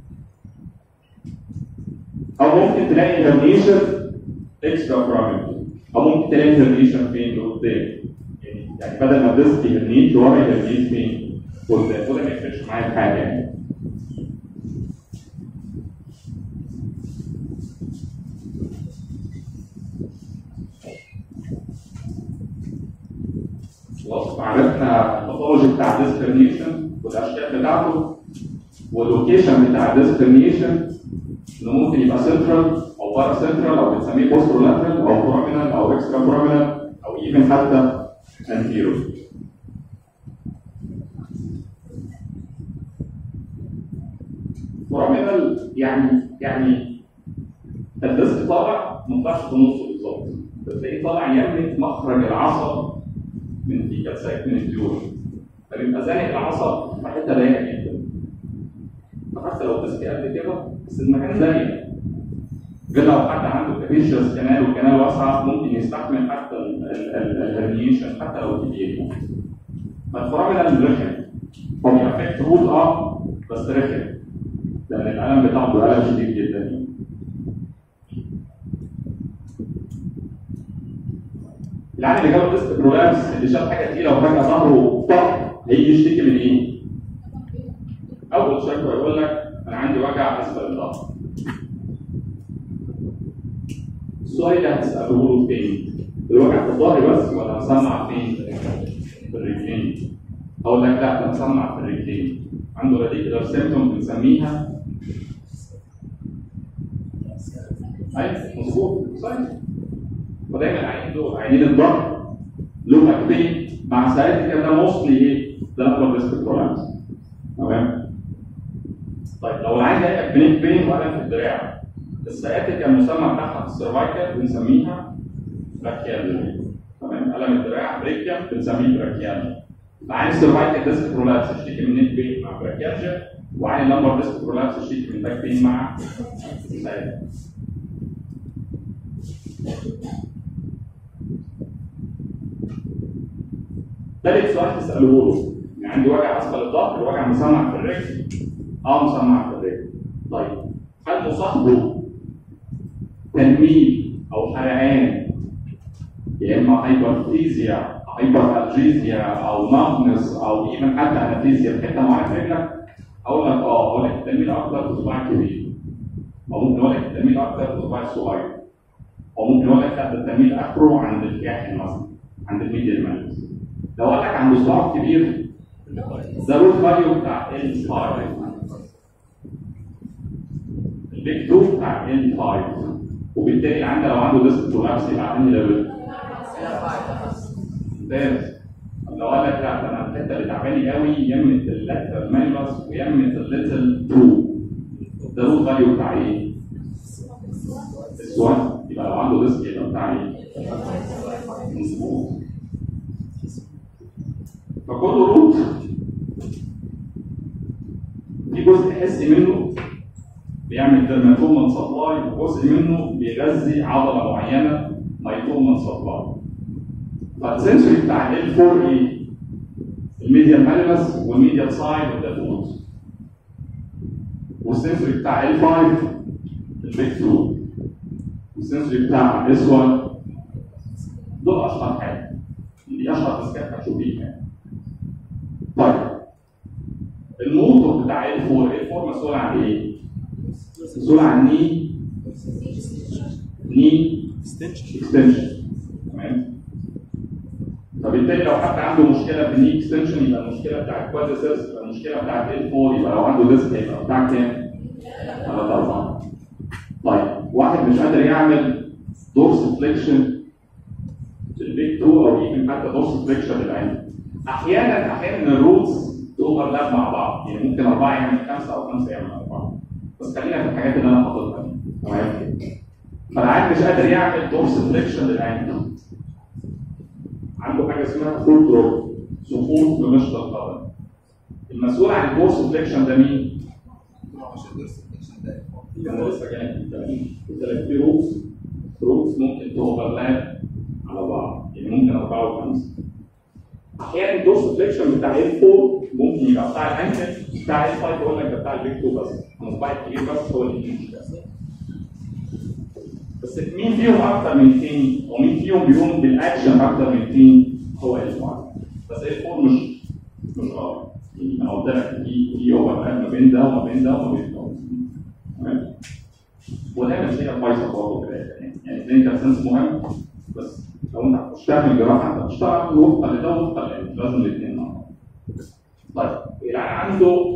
او ممكن تلاقي هرنيشن اكسترا فراجمنت او ممكن تلاقي هرنيشن فين لقدام يعني يعني بدل ما الديسك يهرنيك لورا يهرنيك فين؟ قدام وده ما يفرقش معايا في حاجه يعني خلاص عرفنا الباثولوجي بتاع الديسكريميشن والاشكال بتاعته واللوكيشن بتاع الديسكريميشن انه ممكن يبقى سنترال او بارا سنترال او بنسميه بوسترولاترال او فورامينال او اكسترا فورامينال او ايفن حتى انتيرو فورامينال يعني يعني الديسك طالع ما طلعش في النص بالظبط بتلاقيه طالع يمة مخرج العصب من فيكال سايت من الديور فبيبقى زانق العصب في حته ضيقه جدا حتى لو الديسك قد كده بس المكان ضيق غير لو حد عنده كابيشيوس كانال وكانال واسعه ممكن يستحمل حتى الهرنيشن حتى لو كبير فالفورامينال رخم هو بيأفكت روت اه بس رخم لان الالم بتاعه بيبقى الم شديد جدا يعني. العيان اللي جاله ديسك برولابس اللي شاف حاجه تقيله وفجاه ظهره طق هيجي يشتكي من ايه؟ اول شكوى يقول لك انا عندي وجع اسفل الظهر السؤال اللي هتساله له فين؟ الوجع في الظهر بس ولا مسمع فين؟ في الرجلين اقول لك لا ده مسمع في الرجلين عنده راديكولار سيمتوم بنسميها ايوه مظبوط صحيح ودايما العينين دول عينين الظهر له باكين مع ساعات كده ده موصلي ايه؟ ده اكبر ريسك برولابس تمام؟ طيب لو العين جايه بين بين والم في الدراع السciatica المسمى بتاعها في السيرفايكال بنسميها براكيال تمام الم الدراع بريكيال بنسميه براكيال فعين السيرفايكال ديسك برولابس يشتكي من نيك بين مع براكيالجيا وعين اللمبر ديسك برولابس يشتكي من باك بين مع سايد تالت سؤال تسأله له يعني عندي وجع أسفل الظهر الوجع مسمع في الرجل اه مسمع في الرجل طيب هل مصاحبه تنميل او حرقان يا اما هايبرفيزيا هايبر او نقنس او ايفن حتى انافيزيا في حته معينه في رجلك اقول لك اه اقول لك التنميل اكتر في صباع الكبير او ممكن اقول لك التنميل اكتر في صباع الصغير او ممكن اقول لك لا ده التنميل اخره عند الكاحل مثلا عند الميديال مانس لو قال لك عند صباع كبير ده روت فاليو بتاع ال 5 البيك 2 بتاع ال 5 وبالتالي عندنا لو عنده ديسك برولابس يبقى عندي ليفل ممتاز طب لو قال لك لا ده انا الحته اللي تعباني قوي يمت اللاترال مانيوس ويمت الليتل 2 ده روت فاليو بتاع ايه؟ السؤال يبقى لو عنده ديسك يبقى بتاع ايه؟ مظبوط فكل روت في جزء حسي منه بيعمل ديرماتوما سبلاي وجزء منه بيغذي عضله معينه ميتوما سبلاي فالسنسوري بتاع ال 4 ايه؟ الميديال مالمس والميديال سايد والدافوت والسنسوري بتاع ال 5 البيك 2 والسنسوري بتاع اس 1 دول اشهر حاجه دي اشهر تسكات هتشوفيها يعني طيب الموتور بتاع ال 4 ال 4 مسؤول عن ايه؟ مسؤول عن ني ني اكستنشن تمام فبالتالي لو حد عنده مشكله في الني اكستنشن يبقى المشكله بتاعت كوادريسبس يبقى المشكله بتاعت ال 4 يبقى لو عنده ديسك يبقى بتاع كام؟ ثلاثة أربعة طيب واحد مش قادر يعمل دورس فليكشن البيك 2 او يمكن حتى دورس فليكشن للعين احيانا احيانا الروتس اوفرلاب مع بعض يعني ممكن اربعه يعمل خمسه او خمسه يعمل اربعه بس خلينا في الحاجات اللي انا حاططها دي تمام فالعين مش قادر يعمل دورس فليكشن للعين عنده حاجه اسمها فول دروب سقوط في مشط القدم المسؤول عن الدورس فليكشن ده مين؟ انا لسه جاي قلت لك في روتس روتس ممكن توفرلاب على بعض يعني ممكن اربعه وخمسه احيانا الدوس فليكشن بتاع ال 4 ممكن يبقى بتاع الانكل بتاع ال 5 يقول لك ده بتاع البيك 2 بس المصباح الكبير بس هو اللي يمشي بس مين فيهم اكتر من الثاني ومين فيهم بيقوم بالاكشن اكتر من الثاني هو ال 5 بس ال 4 مش مش غلط يعني انا قلت لك في في اوفر ما بين ده وما بين ده وما بين ده تمام وده مش هي كويسه برضه كده يعني يعني الكلينيكال سنس مهم بس لو انت هتشتغل جراحه انت بتشتغل وفقا لده وفقا لده لازم الاثنين مع بعض. طيب العيان عنده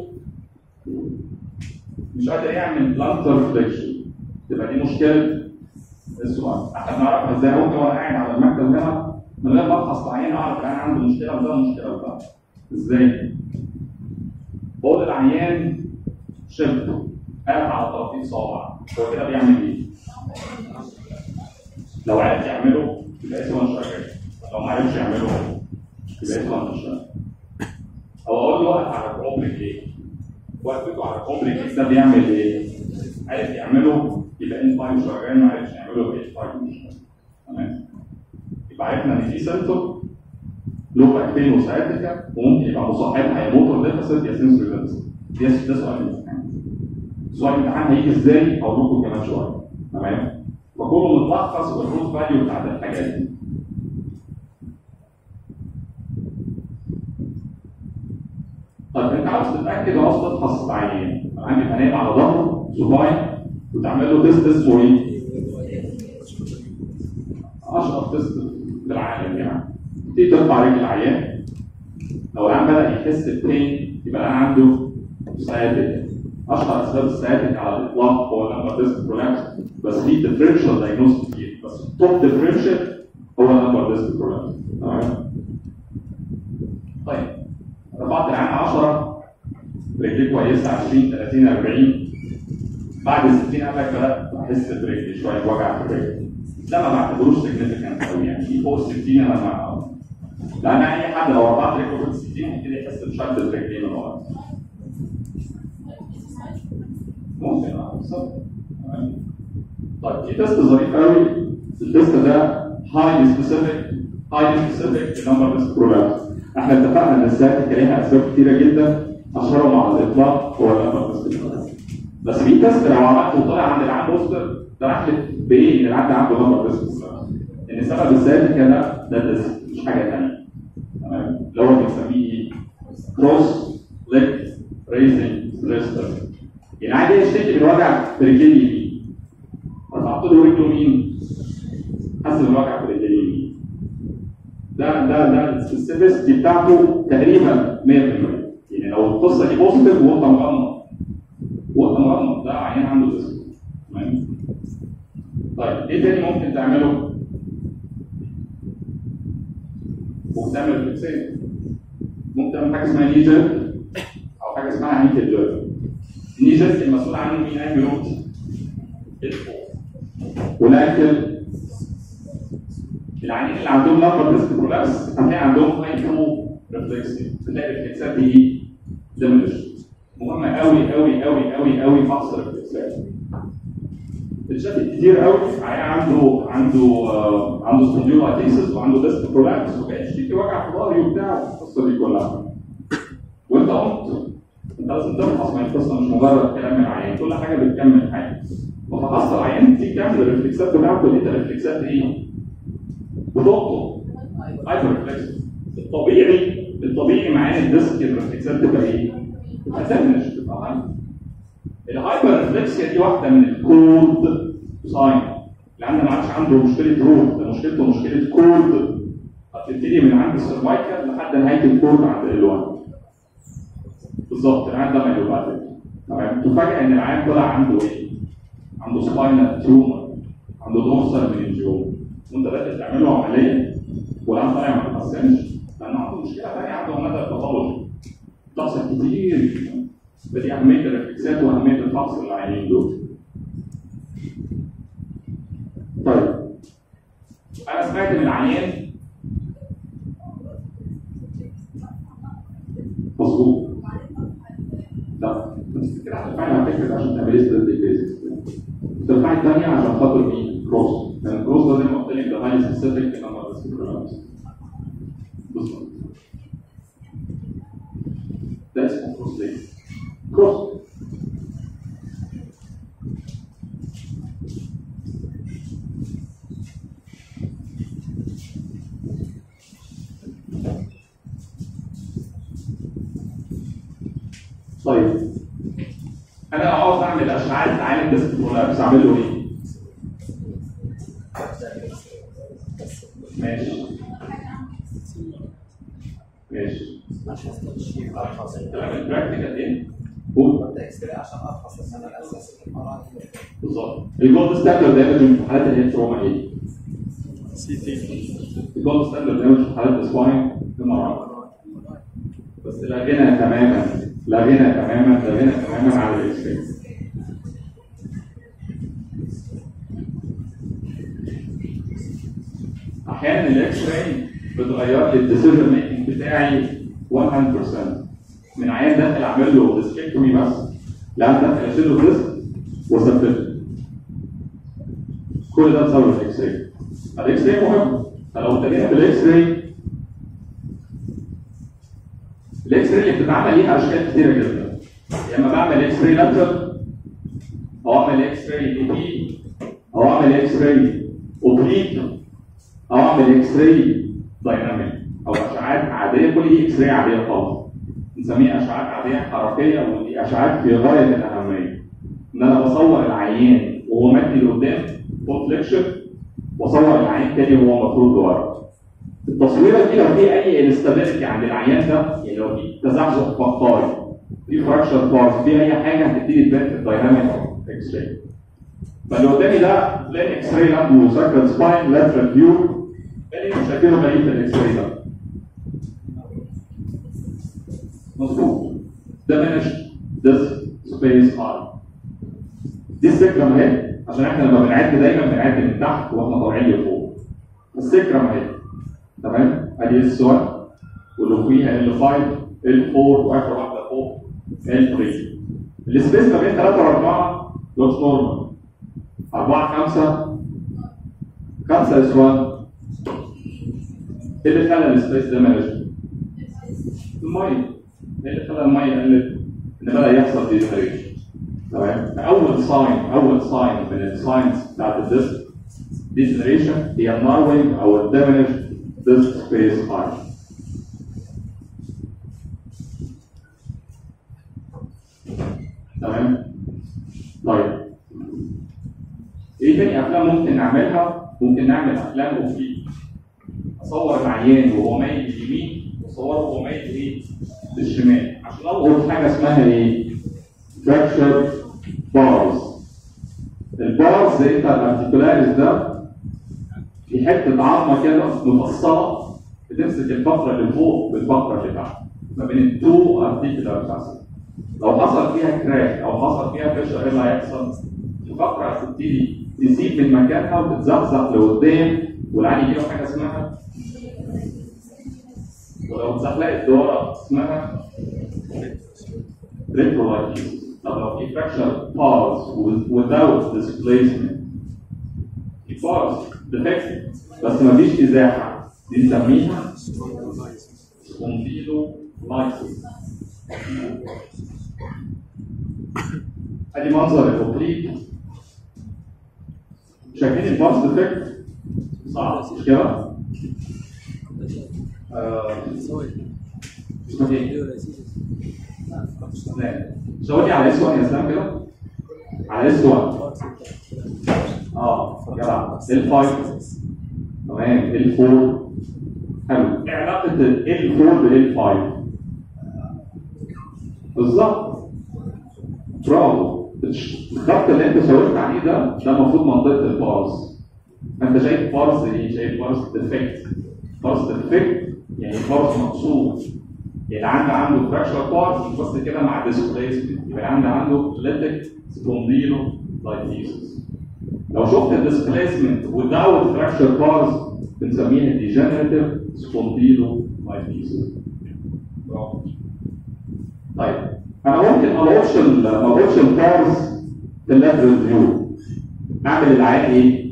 مش قادر يعمل بلانتر فليكشن تبقى دي مشكله السؤال احنا بنعرفها ازاي ممكن وانا قاعد على المكتب هنا من غير ما افحص العيان اعرف العيان عنده مشكله وده مشكله وده ازاي؟ بقول للعيان شبه قاعد على طرفين صوابع هو كده بيعمل ايه؟ لو عرف يعمله يبقى اسمه مش شغال لو ما عرفش يعمله يبقى اسمه مش شغال او اقول له واقف على كوبري رجليه وقفته على كوبري رجليه ده بيعمل ايه؟ عرف يعمله يبقى ان فايل شغال ما عرفش يعمله يبقى ان فايل مش شغال تمام يبقى عرفنا ان في سنسور له باكتين وساعتها وممكن يبقى مصاحبها يا موتور ديفيسيت يا سنسور ديفيسيت ده ده سؤال الامتحان سؤال الامتحان هيجي ازاي هقول لكم كمان شويه تمام فكله متلخص بالروت فاليو بتاعت الحاجات دي طيب انت عاوز تتاكد وعاوز تفحص العيان العيان يبقى نايم على ظهره صباعي وتعمل له تيست اسمه ايه؟ اشهر تيست في العالم يعني تيجي ترفع رجل العيان لو العيان بدا يحس ببين يبقى العيان عنده سciatic اشهر اسباب السciatic على الاطلاق هو اللمبر ديسك برولابس بس في ديفرنشال دايجنوز كتير بس التوب ديفرنشال هو اللمبر ديسك برولابس تمام طيب رفعت العين 10 رجلي كويسه 20 30 40 بعد ال 60 قال لك بدات احس برجلي شويه وجع في الرجل ده ما بعتبروش سيجنفكانت قوي يعني في فوق ال 60 انا ما لان اي حد لو رفعت رجله فوق ال 60 يبتدي يحس بشد الرجلين من ورا ممكن اه بالظبط تمام. طيب في تيست ظريف قوي التيست ده هايلي سبيسيفيك هايلي سبيسيفيك نمبر تيست بروجرام احنا اتفقنا ان الساعات كان ليها اسباب كتيره جدا اشهرهم على الاطلاق هو النمبر تيست بروجرام بس في تيست لو عملته وطلع عند العام بوستر ده رحلة بايه ان العام ده عنده نمبر تيست بروجرام ان سبب الساعات كان ده ده تيست مش حاجه ثانيه تمام اللي هو بنسميه ايه؟ كروس ليج ريزنج ريستر يعني عادي يشتكي من وجع في رجليه اليمين رفعت له رجله مين؟ حس بالوجع في رجليه اليمين ده ده ده السبيسيفيستي بتاعته تقريبا 100% يعني لو القصه دي بوزيتيف وانت مغمض وانت مغمض ده عيان عنده ديسك تمام طيب ايه تاني ممكن تعمله؟ ممكن تعمل فليكسين ممكن تعمل حاجه اسمها ني جيرك او حاجه اسمها انكل جيرك ني جيرك المسؤول عنه مين انهي روت؟ والانكل العيانين اللي عندهم لمبر ديسك برولابس هتلاقي عندهم هايبو ريفلكسين بتلاقي الريفلكسات دي ديمنش مهمه قوي قوي قوي قوي قوي فحص الريفلكسات الشكل كتير قوي عيان عنده عنده آه، عنده سبونديولايتيسس وعنده ديسك برولابس وكان يشتكي وجع في ظهري وبتاع القصه دي كلها وانت قمت انت لازم تفحص ما هي القصه مش مجرد كلام من العيان كل حاجه بتكمل حاجه وفحصت العيان دي كامل الريفلكسات بتاعته لقيت الريفلكسات ايه؟ بتقطع هايبر ريفلكس الطبيعي الطبيعي معانا الديسك الريفلكسات تبقى ايه؟ تبقى تنش تبقى هايبر الهايبر ريفلكسيا دي واحده من الكود ساين لان ما عادش عنده مشكله روت ده مشكلته مشكله كود هتبتدي من عند السيرفايكال لحد نهايه الكود عند ال1 بالظبط العيان ده ما يبقى تمام تفاجئ ان العيان طلع عنده ايه؟ عنده سباينال تيومر عنده دورسال مننجيوم وانت بدات تعمله عمليه والعيان طالع ما بيتحسنش لان عنده مشكله ثانيه عنده مدى الباثولوجي بتحصل كتير فدي اهميه الريفلكسات واهميه الفحص للعيانين دول. طيب انا سمعت من العيان مظبوط لا بس كده هترفعي على فكره عشان تعملي ستاندنج بيزكس ترفعي الثانيه عشان خاطر مين؟ كروس لان الكروس ده زي ما قلت لك ده هاي سبيسيفيك لما بس بالظبط ده اسمه كروس ليه؟ كروس طيب انا لو عاوز اعمل اشعاعات عالم ديسك كولابس اعمل له ايه؟ ماشي ماشي تمام البراكتيكال ايه؟ قول ببدا اكس راي عشان افحص ان انا الاساس الامراض بالظبط الجولد ستاندرد دايما في الحالات اللي هي تروما ايه؟ سي تي الجولد ستاندرد دايما في حالات الاسبوعين ام بس لا غنى تماما لا غنى تماما لا غنى تماما عن الاكس راي احيانا الاكس راي بتغير لي الديسيجن ميكنج بتاعي 100% من عيان داخل اعمل له ديسكتومي بس لا داخل اشيل له ديسك واثبته كل ده بسبب الاكس راي الاكس راي مهم فلو ابتدينا بالاكس راي الاكس راي اللي بتتعمل ليها اشكال كتيره جدا يا اما بعمل اكس راي لاترال او اعمل اكس راي اي بي او اعمل اكس راي اوبليك او اعمل اكس راي دايناميك او اشعاعات عاديه كل دي اكس راي عاديه خالص نسميها اشعاعات عاديه حركيه ودي اشعاعات في غايه الاهميه ان انا بصور العيان وهو مادي لقدام فوق فليكشن واصور العيان تاني وهو مفروض لورا التصويره دي لو في اي انستابيلتي عند العيان ده يعني لو في تزحزح فقاري في فراكشر بارت في اي حاجه هتبتدي تبان في الدايناميك اكس راي فاللي قدامي ده بلان اكس راي عنده ساكرال سباين لاترال فيو بالي مشاكله غريب في الاكس راي ده مظبوط ده مانج ديس سبيس ار دي السكره ما هي عشان احنا لما بنعد دايما بنعد من تحت واحنا طالعين لفوق السكره ما هي تمام ادي اس 1 واللي فوقيها ال 5 ال 4 واخر واحده فوق ال 3 السبيس ما بين 3 و4 لوكس نورمال 4 5 5 اس 1 ايه اللي خلى السبيس ده مانجمنت؟ الميه ايه اللي خلى الميه قلت ان بدا يحصل ديجنريشن تمام اول ساين اول ساين من الساينز بتاعت الديسك ديجنريشن هي الناروينج او الدمج ديسك سبيس هاي تمام طيب ايه تاني افلام ممكن نعملها ممكن نعمل افلام اوفي اصور العيان وهو مايل لليمين واصوره وهو مايل ايه للشمال عشان القط حاجه اسمها ايه فراكشر بارز البارز زي بتاع الارتيكولاريس ده في حته عظمه كده مفصله بتمسك الفقره اللي فوق بالفقره اللي تحت ما بين التو ارتيكولار فاسل لو حصل فيها كراك او حصل فيها فيشر ايه اللي هيحصل؟ الفقره هتبتدي تسيب من مكانها وتتزحزح لقدام والعادي فيها حاجه اسمها ولو اتزحلقت لورا اسمها ريترولايتيز طب لو في فراكشر باز without displacement في باز ديفكت بس مفيش ازاحه دي نسميها سبونديلو لايسيس ادي منظر الاوبليك شايفين الباص ديفكت صعب مش كده؟ آه، اسمه ايه؟ لا شاور لي على اس 1 يا اسلام كده على اس 1 اه جدع ال 5 تمام ال 4 حلو ايه علاقه ال 4 بال 5 بالظبط برافو الخط اللي انت شاورت عليه ده ده المفروض منطقه البارز انت شايف بارز ايه؟ شايف بارز ديفكت بارز ديفكت يعني بارز مقصود يعني عندي عنده فراكشر بارز مش بس كده مع ديسبليسمنت يبقى عندي عنده ليتك سبونديلو لايتيسس لو شفت الديسبليسمنت without fracture bars بنسميها degenerative spondylolysis برافو طيب انا ممكن ما اقولش ال- ما اقولش البارز في اللاترال فيو اعمل العين ايه؟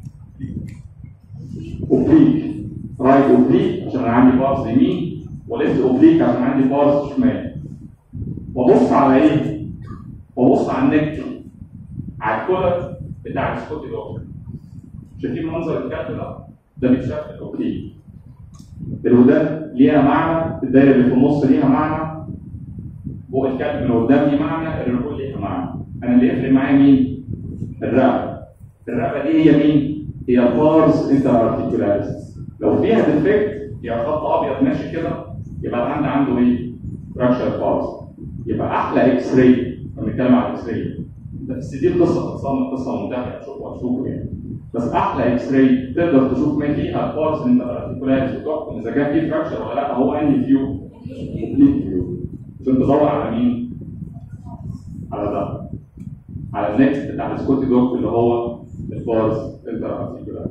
اوبليك رايت اوبليك عشان انا عندي بارز يمين وليفت اوبليك عشان عندي بارز شمال وابص على ايه؟ وابص على النك على الكولر بتاع السكوتي دوج شايفين منظر الكلب ده؟ ده بيتشاف في الاوبليك الودان ليها معنى الدايره اللي في النص ليها معنى فوق الكلب من قدام ليه معنى الرجول ليها معنى انا اللي يفرق معايا مين؟ الرقبه الرقبه دي هي مين؟ هي البارز انتر ارتيكولاريس لو فيها ديفكت يا خط ابيض ماشي كده يبقى العند عنده ايه؟ فراكشر بارز يبقى احلى اكس راي لما نتكلم عن الاكس راي بس دي قصه خلصانه قصه منتهيه هتشوفوا هتشوفوا يعني بس احلى اكس راي تقدر تشوف ما فيها بارز انتر ارتيكولاريس وتحكم اذا كان في فراكشر ولا لا هو انهي فيو؟ اوبليك فيو عشان تدور على مين؟ على ده على النكست بتاع السكوتي دوج اللي هو البارز انتر ارتيكولاريس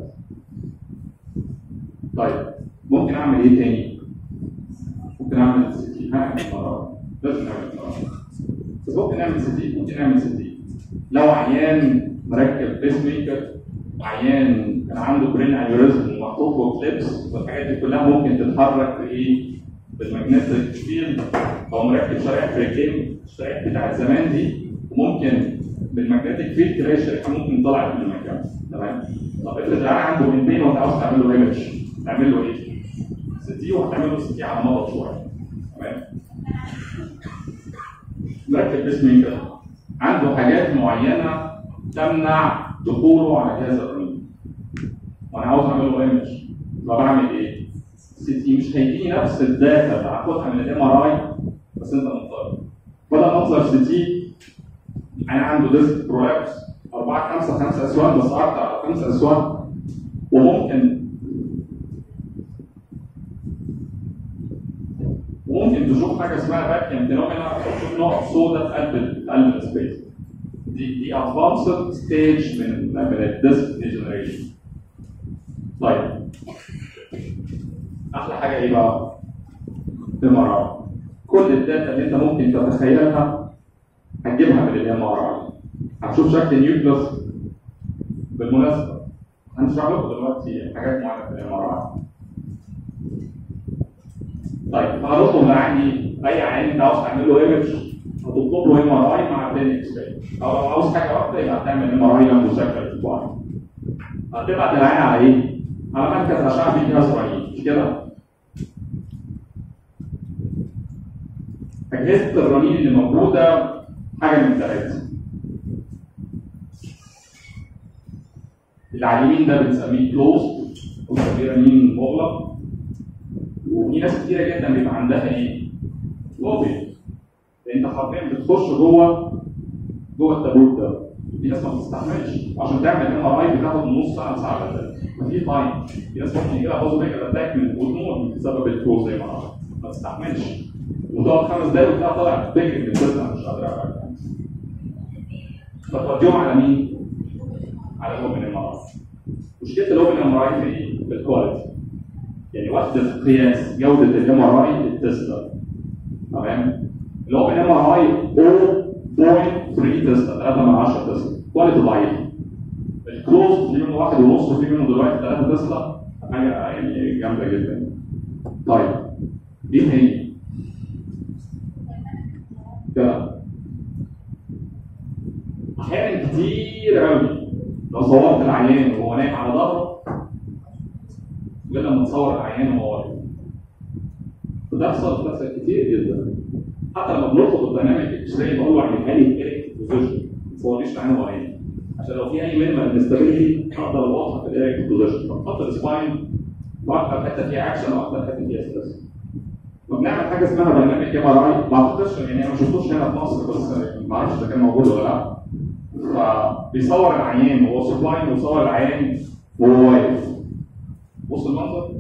طيب ممكن اعمل ايه تاني؟ ممكن اعمل سي تي هعمل مرة لازم نعمل مرة بس ممكن نعمل سي تي ممكن نعمل سي تي لو عيان مركب بيس ميكر عيان كان عنده برين انيوريزم ومحطوط له كليبس والحاجات دي كلها ممكن تتحرك بايه؟ بالماجنتيك فيلد هو مركب شريحه في رجلين الشريحه بتاعت زمان دي وممكن بالماجنتيك فيلد تلاقي الشريحه ممكن طلعت من المكان تمام طب افرض العيان عنده بنتين وانت عاوز تعمل له ايمج تعمل له ايه؟ ستي وهتعمل له ستي على مدى شويه تمام مركب بيس ميكر عنده حاجات معينه تمنع دخوله على جهاز الرنين وانا عاوز اعمل له ايمج طب اعمل ايه؟ سي مش هيديني نفس الداتا اللي هاخدها من الام ار اي بس انت مضطر بدل منظر سي تي انا عنده ديسك برولابس 4 5 5 اسوان بس اكتر على 5 اسوان وممكن وممكن تشوف حاجه اسمها فاكيوم فينومينا تشوف نقط سوداء في قلب قلب السبيس دي دي ادفانسد ستيج من من الديسك ديجنريشن طيب احلى حاجه ايه بقى؟ ام ار اي كل الداتا اللي انت ممكن تتخيلها هتجيبها من الام ار اي هتشوف شكل النيوكليوس بالمناسبه هنشرح لكم دلوقتي حاجات معينه في الام ار اي طيب فهنطلب من عندي اي عين انت عاوز تعمل له ايمج هتطلب له ام ار اي مع بلين اكس راي او لو عاوز حاجه واحده يبقى هتعمل ام ار اي جنبه شكل الاسبوع هتبعت العين على ايه؟ على مركز اشعه فيه جهاز رهيب مش كده؟ اجهزه الرنين اللي موجوده حاجه من ثلاثه اللي على اليمين ده بنسميه كلوز وبنسميه رنين مغلق وفي ناس كتيره جدا بيبقى عندها ايه؟ اوبن انت حرفيا بتخش جوه جوه التابوت ده في ناس ما بتستحملش عشان تعمل ام ار اي بتاخد نص ساعه ساعه الا ففي تايم في ناس ممكن يجي لها بوز ريجل اتاك من وتموت بسبب الكلوز زي ما ما تستحملش وتقعد خمس دقايق وتلاقيها طالع بتجري من السيستم مش قادر اعمل فتوديهم على مين؟ على الاوبن ام ار اي مشكله الاوبن ام ار اي في ايه؟ في الكواليتي يعني وحده قياس جوده الام ار اي التسلا تمام الاوبن ام ار اي 0.3 تسلا 3 من 10 تسلا كواليتي ضعيفه الكلوز في منه واحد ونص وفي منه دلوقتي 3 تسلا حاجه يعني جامده جدا طيب دي هي كده احيانا كتير قوي لو صورت العيان وهو نايم على ظهره غير لما تصور العيان وهو واقف بتحصل بتحصل كتير جدا حتى لما بنطلب البرنامج اكس راي بقول له اعملها لي في ايريك بوزيشن ما تصورليش العين وهو نايم عشان لو في اي مينيمال انستابيليتي اقدر اوضحها في الايريك بوزيشن فبحط السباين واكتر حته فيها اكشن واكتر حته فيها ستريس وبنعمل حاجه اسمها برنامج ام ار اي ما اعتقدش يعني انا ما شفتوش هنا في مصر بس ما اعرفش اذا كان موجود ولا لا فبيصور العيان وهو سبلاين ويصور العيان وهو واقف بص المنظر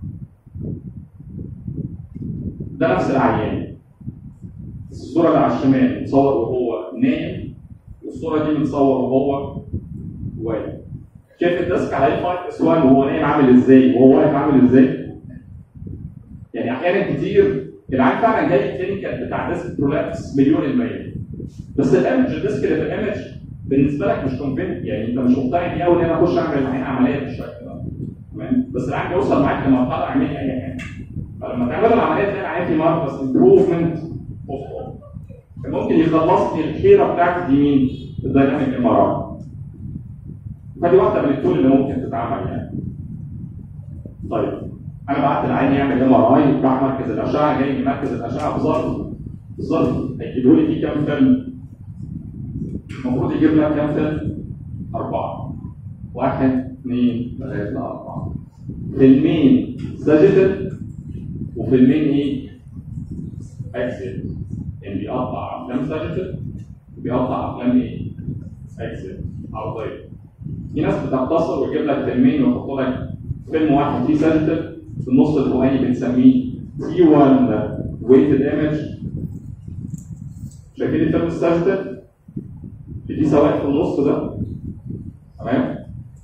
ده نفس العيان بس الصوره اللي على الشمال متصور وهو نايم والصوره دي متصور وهو واقف شايف الديسك على اي 5 اس 1 وهو نايم عامل ازاي وهو واقف عامل ازاي يعني احيانا كتير العين فعلا جاي كلينيكال بتاع ديسك برولابس مليون المية بس الايمج الديسك اللي في الايمج بالنسبه لك مش كونفنت يعني انت مش مقتنع بيه قوي ان انا اخش اعمل العين عمليه بالشكل ده تمام بس العين بيوصل معاك لمرحله اعمل اي حاجه فلما تعمل العمليه تلاقي العين في ماركس امبروفمنت كان ممكن يخلص لي الحيره بتاعتي دي مين؟ الدايناميك ام ار فدي واحده من التول اللي ممكن تتعمل يعني طيب انا بعت العين يعمل ام ار اي راح مركز الاشعه جاي من مركز الاشعه في ظرف الظرف هيجيبوا لي فيه كام فيلم المفروض يجيب لك كام فيلم؟ أربعة واحد اثنين ثلاثة أربعة فيلمين ساجيتال وفيلمين إيه؟ أكسل يعني بيقطع أفلام ساجيتال وبيقطع أفلام إيه؟ أكسل عرضية في ناس بتختصر ويجيب لك فيلمين ويحط لك فيلم واحد فيه ساجيتال في النص الفوقاني بنسميه تي 1 ويتد ايمج شايفين الفيلم الساجيتال؟ في سواء في النص ده تمام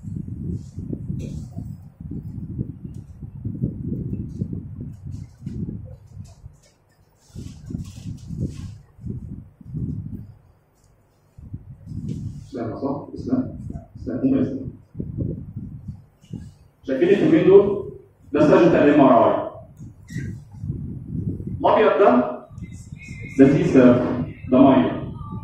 اسلام صح؟ اسلام اسلام هم اسلام شايفين الفيلمين دول؟ ده سجن الام ار اي الابيض ده ده سيسا ده ميه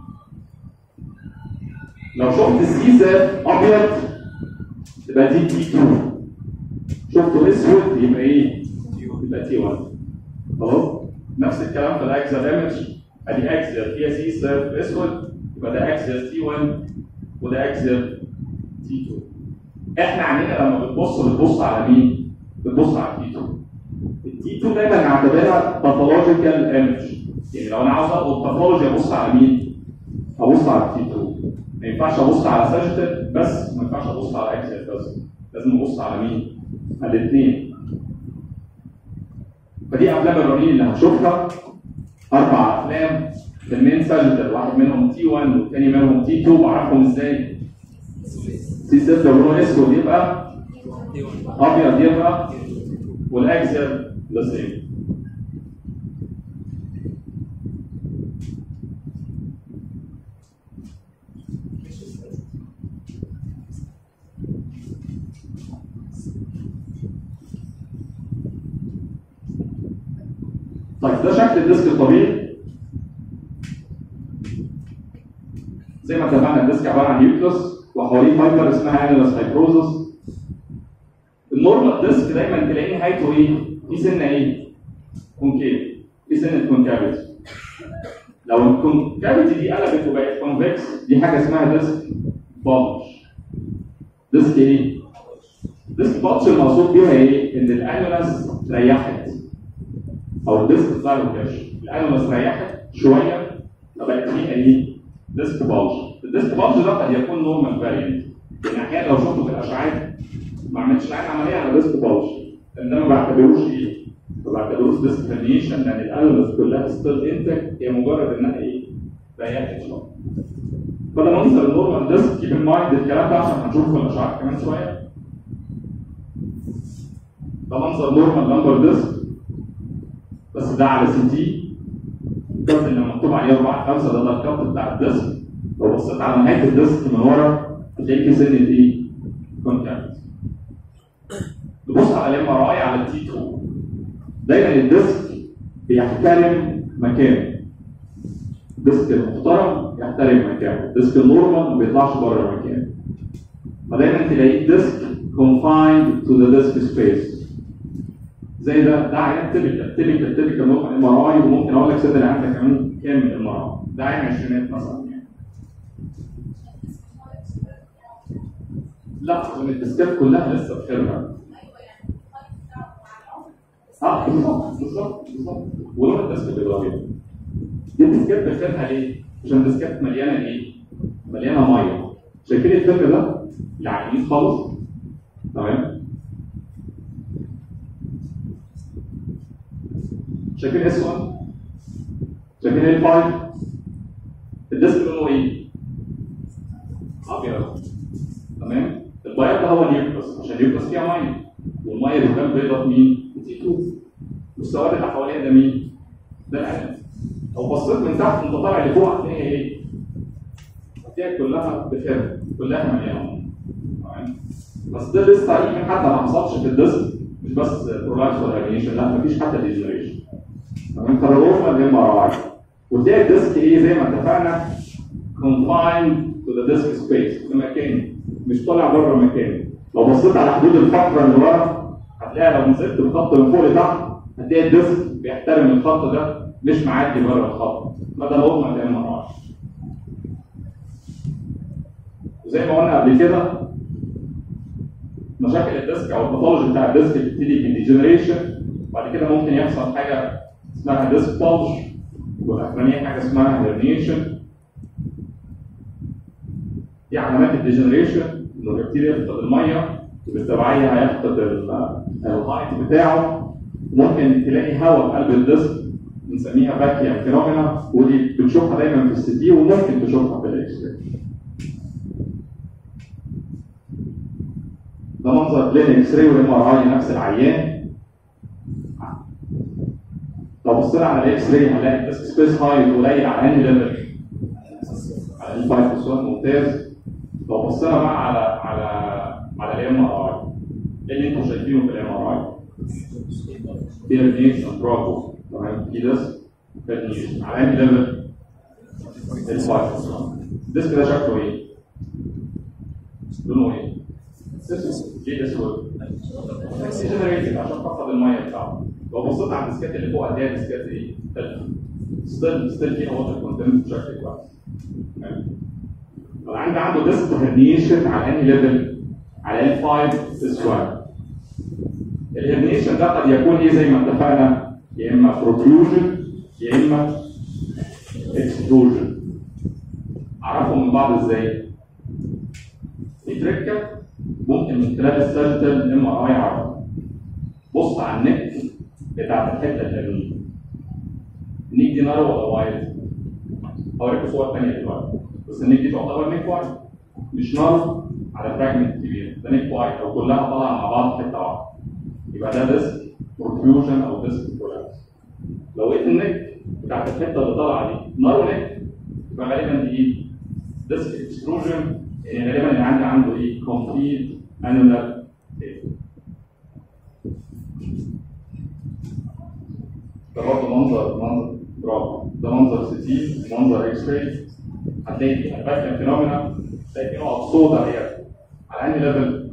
لو شفت السيسا ابيض يبقى دي تي 2 شفته اسود يبقى ايه؟ يبقى تي 1 خلاص؟ نفس الكلام في الاكسل ايمج ادي اكسل فيها سيسا اسود يبقى ده اكسل تي 1 وده اكسل تي 2 احنا عندنا لما بتبص بتبص على مين؟ بتبص على التي 2 التي 2 دايما نعتبرها باثولوجيكال ايمج يعني لو انا عاوز اخد باثولوجي ابص على مين؟ ابص على التي 2 ما ينفعش ابص على ساجيتال بس ما ينفعش ابص على اكسل بس لازم ابص على مين؟ على الاثنين فدي افلام الرنين اللي هتشوفها اربع افلام فيلمين ساجيتال واحد منهم تي 1 والثاني منهم تي 2 بعرفهم ازاي؟ سي 6 لونه اسود يبقى ابيض يبقى والاكسل ذا سيم طيب ده شكل الديسك الطبيعي زي ما اتفقنا الديسك عباره عن نيوكلس وحواليه فايبر اسمها انيلس فايبروزس النورمال ديسك دايما تلاقيه نهايته ايه؟ في سنه ايه؟ كونكيف في سنه كونكافيتي لو الكونكافيتي دي قلبت وبقت كونفكس دي حاجه اسمها ديسك بولج ديسك ايه؟ ديسك بولج المقصود بيها ايه؟ ان الانيلس ريحت او الديسك طلع له كاش الانيلس ريحت شويه فبقت فيها ايه؟ ديسك بولج الديسك بولج ده قد يكون نورمال فاريانت يعني احيانا لو شفته في الاشعاعات ما عملتش معاك عمليه على ديسك بولج ان انا ما بعتبروش ايه؟ ما بعتبروش ديسك فيرنيشن لان الانيلس كلها ستيل انتك هي مجرد انها ايه؟ ريحت شويه فده منظر النورمال ديسك كيب ان مايند الكلام ده عشان هنشوفه في الاشعاعات كمان شويه ده منظر نورمال نمبر ديسك بس ده على سي تي الكارت اللي مكتوب عليه 4 5 ده ده الكارت بتاع الديسك لو بصيت على نهايه الديسك من ورا هتلاقي في سنه ايه؟ كونتاكت تبص على الام ار اي على التي 2 دايما الديسك بيحترم مكانه الديسك المحترم يحترم مكانه الديسك النورمال ما بيطلعش بره مكانه فدايما تلاقيه ديسك confined to the disk space زي ده ده عيان تيبيكال تيبيكال تيبيكال ممكن ام ار اي وممكن اقول لك صدر عندك كمان كام ام ار اي ده عين عشرينات مثلا يعني لا لان الديسكات كلها لسه بخيرها اه بالظبط بالظبط بالظبط ولون الديسك بيبقى ابيض دي الديسكات بخيرها ليه؟ عشان الديسكات مليانه ايه؟ مليانه ميه شايفين الفيلم ده؟ اللي على اليمين خالص تمام؟ شايفين اس 1 شايفين ال 5 الديسك لونه ايه؟ ابيض تمام البياض ده هو النيوكلس عشان النيوكلس فيها ميه والميه اللي كان بيضة مين؟ تي 2 والسواد اللي حواليها ده مين؟ ده القلم لو بصيت من تحت وانت طالع لفوق هتلاقيها ايه؟ هتلاقيها كلها بخير كلها مليانه ميه تمام بس ده لسه يمكن حتى ما حصلش في الديسك مش بس برولابس ولا راديشن لا مفيش حتى ديجنريشن تمام فالروفنا الام ار اي وتلاقي الديسك ايه زي ما اتفقنا confined to the disk space في مكان مش طالع بره مكانه لو بصيت على حدود الفتره اللي ورا هتلاقي لو نزلت الخط من فوق لتحت هتلاقي الديسك بيحترم الخط ده مش معدي بره الخط فده نورمال الام ار اي وزي ما قلنا قبل كده مشاكل الديسك او الباثولوجي بتاع الديسك بتبتدي بالديجنريشن بعد كده ممكن يحصل حاجه اسمها ديسك بولج والاخرانيه حاجه اسمها هيرنيشن دي علامات الديجنريشن انه بيبتدي يفقد الميه وبالتبعيه هيفقد الهايت بتاعه ممكن تلاقي هواء في قلب الديسك بنسميها فاكيوم فينومينا ودي بنشوفها دايما في السي تي وممكن تشوفها في الاكس راي ده منظر بلين اكس راي والام ار اي نفس العيان لو بصينا على الاكس راي هنلاقي الديسك سبيس هايت قليل على انهي ليفل؟ على ال 5 بلس 1 ممتاز لو بصينا بقى على على على الام ار اي ايه اللي انتم شايفينه في الام ار اي؟ بيرنيشن برافو تمام في ديسك بيرنيشن على انهي ليفل؟ ال 5 بلس 1 الديسك ده شكله ايه؟ لونه ايه؟ ليه اسود؟ جنريتد عشان تفقد الميه بتاعته لو بصيت على الديسكات اللي فوق هتلاقي ديسكات ايه؟ ستيل ستيل فيها ووتر كونتنت بشكل كويس تمام؟ لو عندي عنده ديسك هرنيشن على انهي ليفل؟ على ال 5 اس 1 الهرنيشن ده قد يكون ايه زي ما اتفقنا يا اما بروتروجن يا اما اكستروجن اعرفهم من بعض ازاي؟ في تركه ممكن من خلال السيرتل ام ار اي اعرفها بص على النك بتاعت الحته الهرنيه النيك دي نارو ولا وايد؟ هوريكم صور ثانيه دلوقتي بس النيك دي تعتبر نيك وايد مش نارو على فراجمنت كبير ده نيك وايد او كلها طالعه مع بعض حته واحده يبقى ده ديسك protrusion او ديسك كولابس لو لقيت النك بتاعت الحته اللي طالعه دي نارو نك يبقى غالبا دي ايه؟ ديسك اكستروجن يعني غالبا اللي عندي عنده ايه؟ كومبليت انولار ده برضه منظر منظر برافو ده منظر سي تي منظر اكس راي هتلاقي فيه هتبقى فينومينا هتلاقي فيه نقط سوداء هي على انهي ليفل؟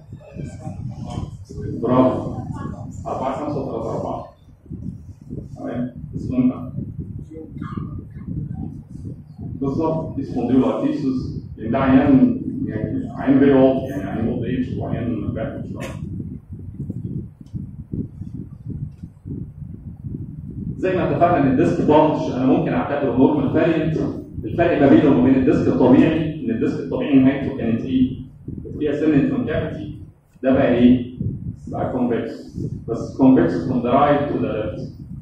برافو 4 5 3 4 تمام اسمه بالظبط اسمه ديولاتيسس لان ده عيان يعني عيان فيري اولد يعني عيان اولد ايج وعيان باك شويه زي ما اتفقنا ان الديسك بانش انا ممكن اعتبره نورمال فارينت الفرق ما بينه وبين الديسك الطبيعي ان الديسك الطبيعي نهايته كانت ايه؟ فيها سنه كونكافيتي ده بقى ايه؟ بقى كونفكس بس كونفكس from the right to the left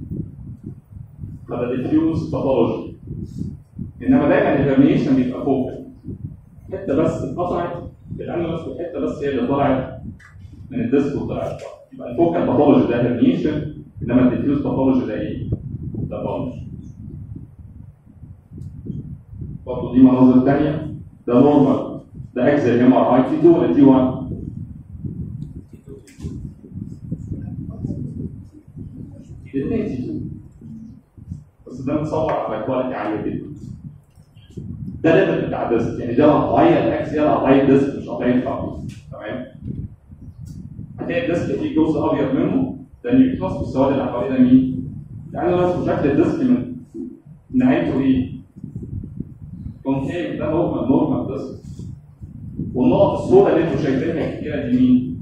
فده diffuse pathology انما دايما الهرنيشن بيبقى فوق حته بس اتقطعت الانولس وحته بس هي اللي طلعت من الديسك وطلعت بره. يبقى الفوكال باثولوجي ده هرنيشن انما الديفيوز باثولوجي ده ايه؟ ده بانش برضه دي مناظر ثانيه ده نورمال ده اجزاء ام ار اي تي 2 ولا تي 1 الاثنين تي 2 بس ده متصور على كواليتي عاليه جدا ده ليفل بتاع ديسك يعني ده قطعيه الاكسيال قطعيه ديسك مش قطعيه خط تمام هتلاقي الديسك فيه جزء ابيض منه ده نيوكلاس والسواد اللي حواليه ده مين؟ يعني رسم شكل الديسك من نهايته ايه؟ كونكيف ده نورمال نورمال ديسك والنقط السوداء اللي انتوا شايفينها كتيره دي مين؟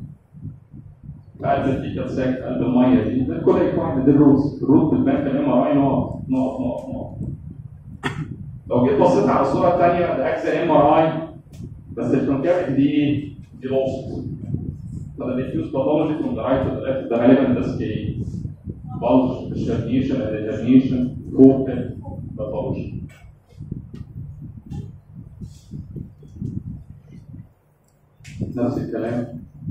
قلب الفيكال ساك قلب الميه دي ده كل واحد دي الروت الروت بتبان في الام ار اي نقط نقط نقط نقط لو جيت بصيت على الصوره الثانيه ده اجزاء ام ار اي بس الكونكافيتي دي ايه؟ دي لوست فده ديفيوز باثولوجي فروم ذا رايت تو ذا ليفت ده غالبا ديسك ايه؟ بلج الشرنيشن الهرنيشن فوكال باثولوجي نفس الكلام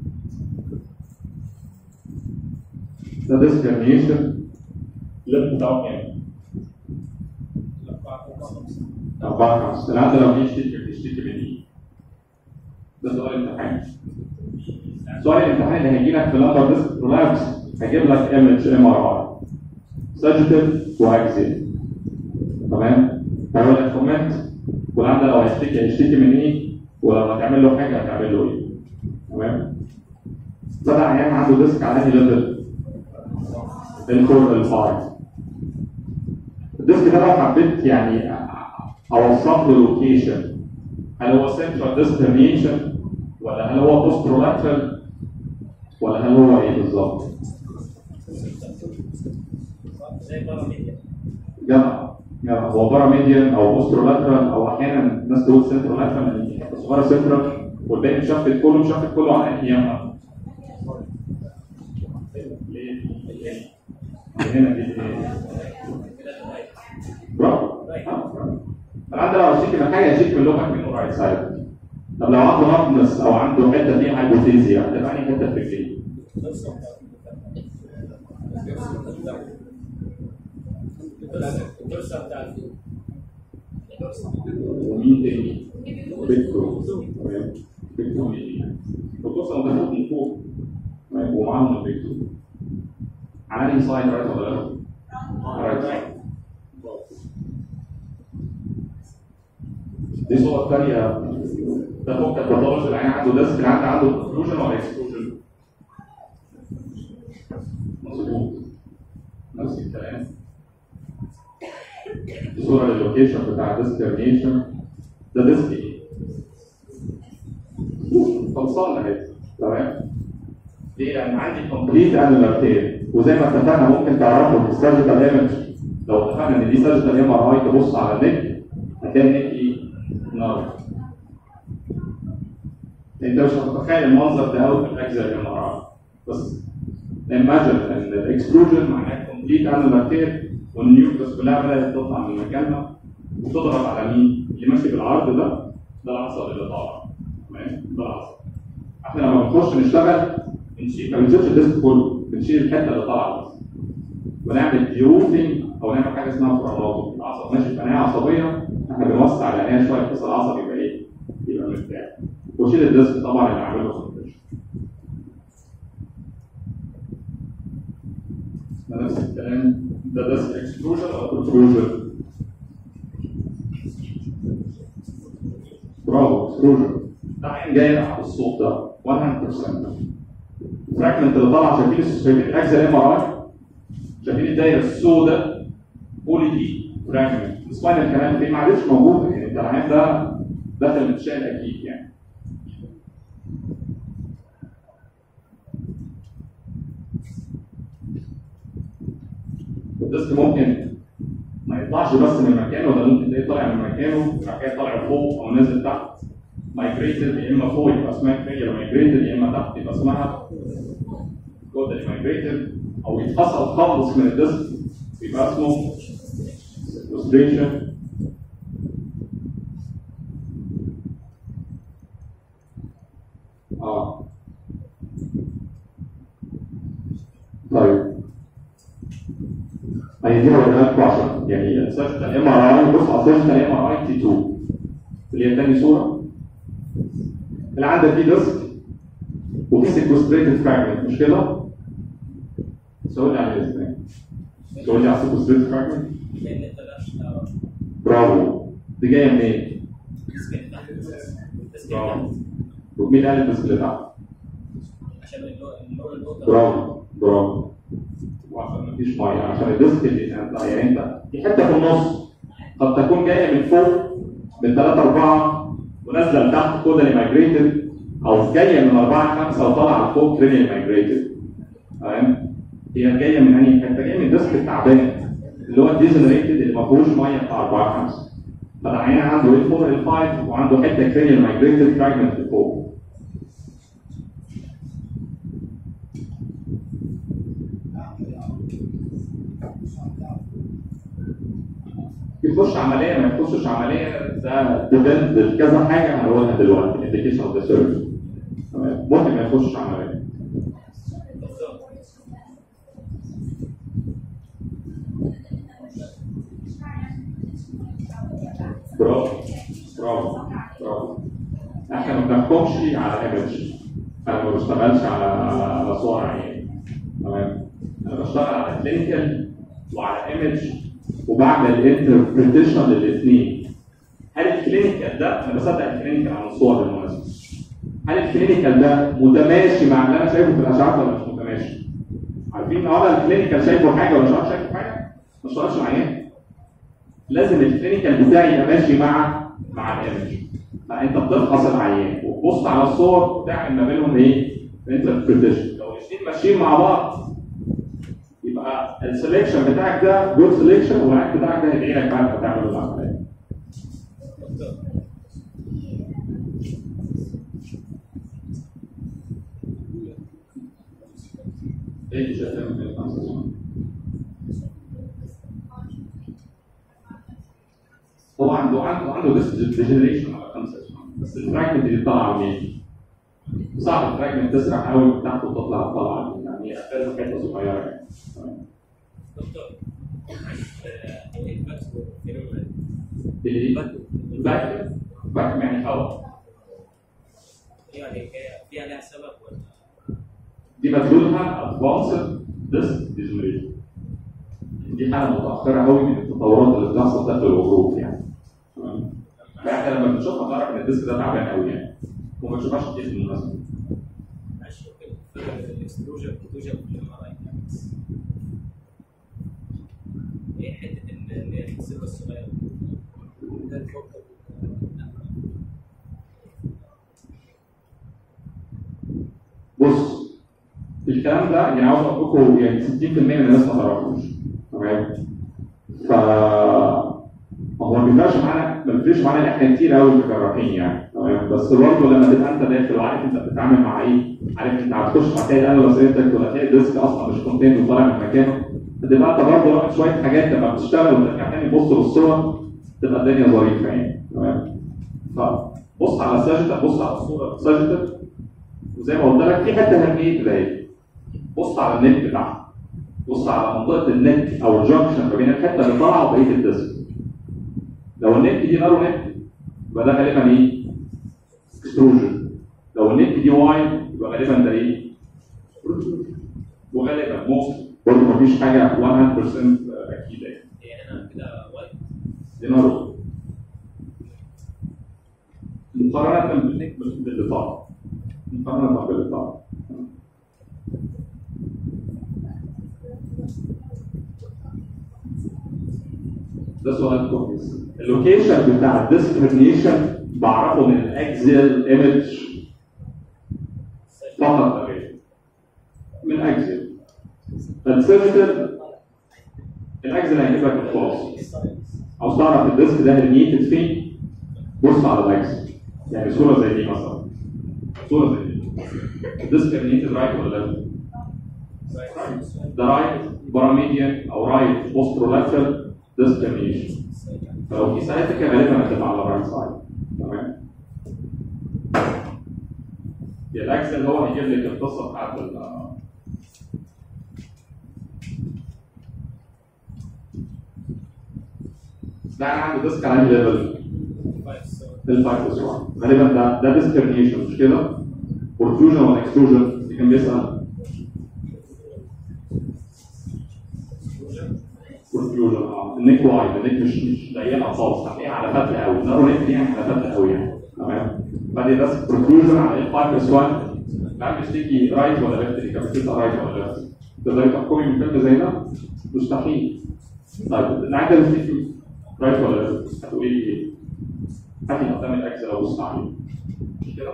ده ديسك هرنيشن الليفت بتاعه كام؟ أربعة خمسة العدد لو بيشتكي بيشتكي من إيه؟ ده سؤال امتحان سؤال الامتحان اللي هيجي لك في لمبر ديسك برولابس هجيب لك ايمج ام ار اي ساجيتيف واكسيال تمام؟ هيقول لك كومنت والعدد لو هيشتكي هيشتكي من ايه؟ ولو هتعمل له حاجه هتعمل له ايه؟ تمام؟ طلع عيان عنده ديسك على انهي ليفل؟ الفور الفايف الديسك ده لو حبيت يعني اوصف له لوكيشن هل هو سنترال ديسترميشن ولا هل هو بوسترولاترال ولا هل هو ايه بالظبط؟ جدع جدع هو بارا ميديان او بوسترولاترال او احيانا الناس تقول سنترولاترال يعني حته صغيره سنترال والباقي مشفت كله مشفت كله على انهي يمه؟ هنا دي برافو آه، برافو. العدد لو هشتكي من حاجه هشتكي من لغه منه رايت سايد طب لو عنده نقص او عنده حته فيها هايبوثيزيا هتبقى انهي حته في الجيل؟ ومين تاني؟ بيكتو تمام بيكتو مين؟ القصه متفوق من فوق تمام ومعاهم البيكتو على انهي سايد رايت ولا لا؟ رايت سايد دي صور ثانيه ده فوق الباثولوجي العين عنده ديسك العين عنده انكلوجن ولا اكسكلوجن؟ مظبوط نفس الكلام دي صوره للوكيشن بتاع ديسكرنيشن ده ديسك ايه؟ خلصانه اهي تمام؟ ليه؟ لان عندي كومبليت انيمال تير وزي ما اتفقنا ممكن تعرفوا في السيرجيكال ايمج لو اتفقنا ان دي سيرجيكال ام ار اي تبص على النك هتلاقي النك ايه؟ نار انت مش هتتخيل المنظر ده قوي في الاجزاء الام ار اي بس imagine ان الاكسكلوجن معناه كومبليت انيمال تير والنيوكليس كلها بدات تطلع من مكانها وتضغط على مين؟ اللي ماشي بالعرض ده ده العصب اللي طالع تمام؟ ده العصب احنا لما بنخش نشتغل بنشيل ما بنشيلش الديسك كله بنشيل الحته اللي طالعه بس ونعمل ديوتنج او نعمل حاجه اسمها فرامات العصب ماشي في عنايه عصبيه احنا بنوسع العنايه شويه بحيث العصب يبقى ايه؟ يبقى مرتاح وشيل الديسك طبعا اللي عامله سبريشن ده نفس الكلام ده ديسك اكستروجن او بروتروجن برافو اكستروجن ده عين جاي على الصوت ده 100% الفراجمنت اللي طالعه شايفين شايفين الاجزاء الام ار اي شايفين الدايره السوداء بولي دي فراجمنت السباينال كمان فين ما عادش موجوده يعني انت العين ده دخل متشال اكيد يعني الديسك ممكن ما يطلعش بس من مكانه ده ممكن تلاقيه طالع من مكانه وبعد كده طالع فوق او نازل تحت مايجريتد يا اما فوق يبقى اسمها كريا مايجريتد يا اما تحت يبقى اسمها كودري مايجريتد او يتفصل خالص من الديسك يبقى اسمه سيكوستريشن اه طيب هي دي هوريها لكم عشان يعني سيرش الام ار اي بص على سيرش الام ار اي تي 2 اللي هي تاني صوره اللي عندك فيه ديسك وفي سيكوستريتد فراجمنت مش كده؟ سؤال لي عليه ازاي؟ سؤال لي على السيكوستريتد فراجمنت لان انت لا برافو دي جايه منين؟ تسكت تحت تسكت برافو تحت ومين قال الديسك اللي تحت؟ عشان اللور النقطه برافو برافو وعشان مفيش ميه عشان الديسك اللي انت يعني انت في حته في النص قد تكون جايه من فوق من 3 4 ونازله لتحت كودالي مايجريتد او جايه من 4 5 وطالعه لفوق كرينيال مايجريتد تمام هي جايه من انهي حته؟ جايه من الديسك التعبان اللي هو الديزنريتد اللي ما فيهوش ميه بتاع 4 5 فالعيان عنده ال 4 ال 5 وعنده حته كرينيال مايجريتد فراجمنت لفوق يخش عمليه ما يخشش عمليه ده ديبند كذا حاجه هنقولها دلوقتي الانديكيشن اوف ذا سيرفيس تمام ممكن ما يخشش عمليه برافو برافو برافو احنا ما بنحكمش على ايمج انا ما بشتغلش على على صور عيان تمام انا بشتغل على كلينيكال وعلى ايمج وبعمل انتربريتيشن للاثنين هل الكلينيكال ده انا بصدق الكلينيكال عن الصور بالمناسبه هل الكلينيكال ده متماشي مع اللي انا شايفه في الاشعه ولا مش متماشي؟ عارفين لو انا الكلينيكال شايفه حاجه ولا مش عارف شايفه حاجه ما اشتغلش مع ايه؟ لازم الكلينيكال بتاعي يبقى ماشي مع مع الايمج فانت بتفحص العيان وتبص على الصور وتعمل ما بينهم ايه؟ انتربريتيشن لو الاثنين ماشيين مع بعض يبقى السلكشن بتاعك ده جود سلكشن والعيان بتاعك ده هيدعي لك بعد ما تعمل العمليه ايه اللي شايفاه من الخمسة سنين؟ هو عنده عنده عنده ديجنريشن على خمسة سنين بس الفراجمنت اللي طالعه منين؟ صعب الفراجمنت تسرح قوي تحته وتطلع طالعه دي. يعني اخرها حته صغيره يعني تمام. دكتور آه، ايه الفاكتور فينومينا اللي الفاكيوم الفاكيوم يعني هواء يعني هي فيها لها سبب ولا دي مدلولها ادفانسد ديسك ديجنريشن دي حاله متاخره قوي من التطورات اللي بتحصل داخل الغضروف يعني تمام فاحنا لما بنشوفها نعرف ان الديسك ده تعبان قوي يعني وما بنشوفهاش كتير بالمناسبه معلش ممكن في الاكستروجن بروتوجن في الام ار اي ايه حته ان إن هي السيرفر الصغير ده الفوق بص الكلام ده يعني عاوز اقول لكم يعني 60% من الناس ما تعرفوش تمام ف هو ما بيفرقش معانا ما بيفرقش معانا احنا كتير قوي كجراحين يعني تمام بس برضه لما تبقى انت داخل وعارف انت بتتعامل مع ايه عارف انت هتخش هتلاقي القلب سيرتك ولا هتلاقي الديسك اصلا مش كونتين وطالع من مكانه هتبقى انت برضه واخد شويه حاجات لما بتشتغل وترجع تاني تبص للصور تبقى الدنيا ظريفه يعني تمام فبص على الساجيتال بص على الصوره الساجيتال وزي ما قلت لك في حته هرنيه كده اهي بص على النك بتاعها بص على منطقه النك او الجنكشن ما بين الحته اللي طالعه وبقيه الديسك لو النك دي نارو نك يبقى ده غالبا ايه؟ اكستروجن لو النك دي وايد يبقى غالبا ده ايه؟ وغالبا موست برضه مفيش حاجه 100% اكيده يعني هي هنا كده وايت دي نارو مقارنه بالنك باللي طالع مقارنه باللي طالع ده سؤال كويس اللوكيشن بتاع الديسكريميشن بعرفه من الاكزيال ايمج فقط لا غير من اكزيال السيرتر الاكزيال هيجيب لك الخلاصه عاوز تعرف الديسك ده هرنيتد فين بص على الاكزيال يعني صوره زي دي مثلا صوره زي دي الديسك هرنيتد رايت ولا ليفت ده رايت باراميديان او رايت بوسترولاترال ديسكريميشن فلو في سايتك غالبا هتبقى على الرايت سايد تمام يا الاكسل هو هيجيب لك القصه بتاعت ال ده انا عندي ديسك على ليفل الفايف بلس 1 غالبا ده ده ديسكريميشن مش كده؟ بروفيوجن ولا اكستروجن كان بيسال بروفيوجن اه النيك وايد النيك مش مش ضيقه خالص هتلاقيها على فتله قوي نارو نيك دي يعني على فتله قوي يعني تمام بعد ده بروفيوجن على ال 5 بلس 1 لا بيشتكي رايت ولا ليفت دي كانت بتبقى رايت ولا ليفت تقدري تحكمي من فيلم زي ده؟ مستحيل طيب اللي عندنا بيشتكي رايت ولا ليفت هتقولي لي ايه؟ هاتي قدام الاكسل او بص عليه مش كده؟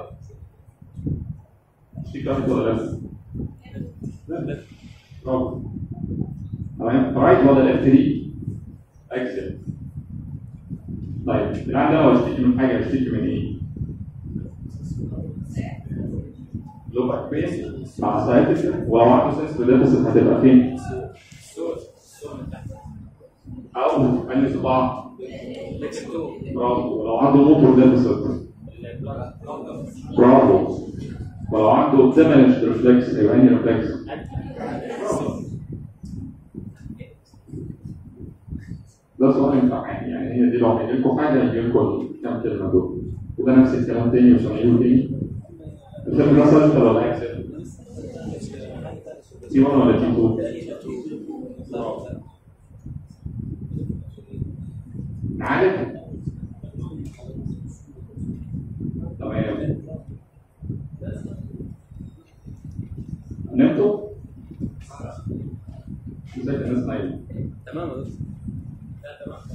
بيشتكي رايت ولا ليفت؟ لا برافو تمام رايت ولا ليفت دي؟ اكسل طيب العيان ده لو يشتكي من حاجه يشتكي من ايه؟ لوبك بين مع سايتك ولو عنده سنس ديفيسيت هتبقى فين؟ الصور الصور من تحت او عين صباع لكن تو برافو ولو عنده موتور ديفيسيت البلاك برافو ولو عنده ديمينش ريفلكس هيبقى انهي ريفلكس؟ ده سؤال امتحان يعني هي دي لو هيجي لكم حاجه يجي لكم كام كلمه دول وده نفس الكلام تاني مش هنعيده تاني الفيلم ده سيلف ولا اكسل؟ تي 1 ولا تي 2؟ عارف؟ تمام نمتوا؟ ازيك الناس نايمه تمام يا دكتور لا تمام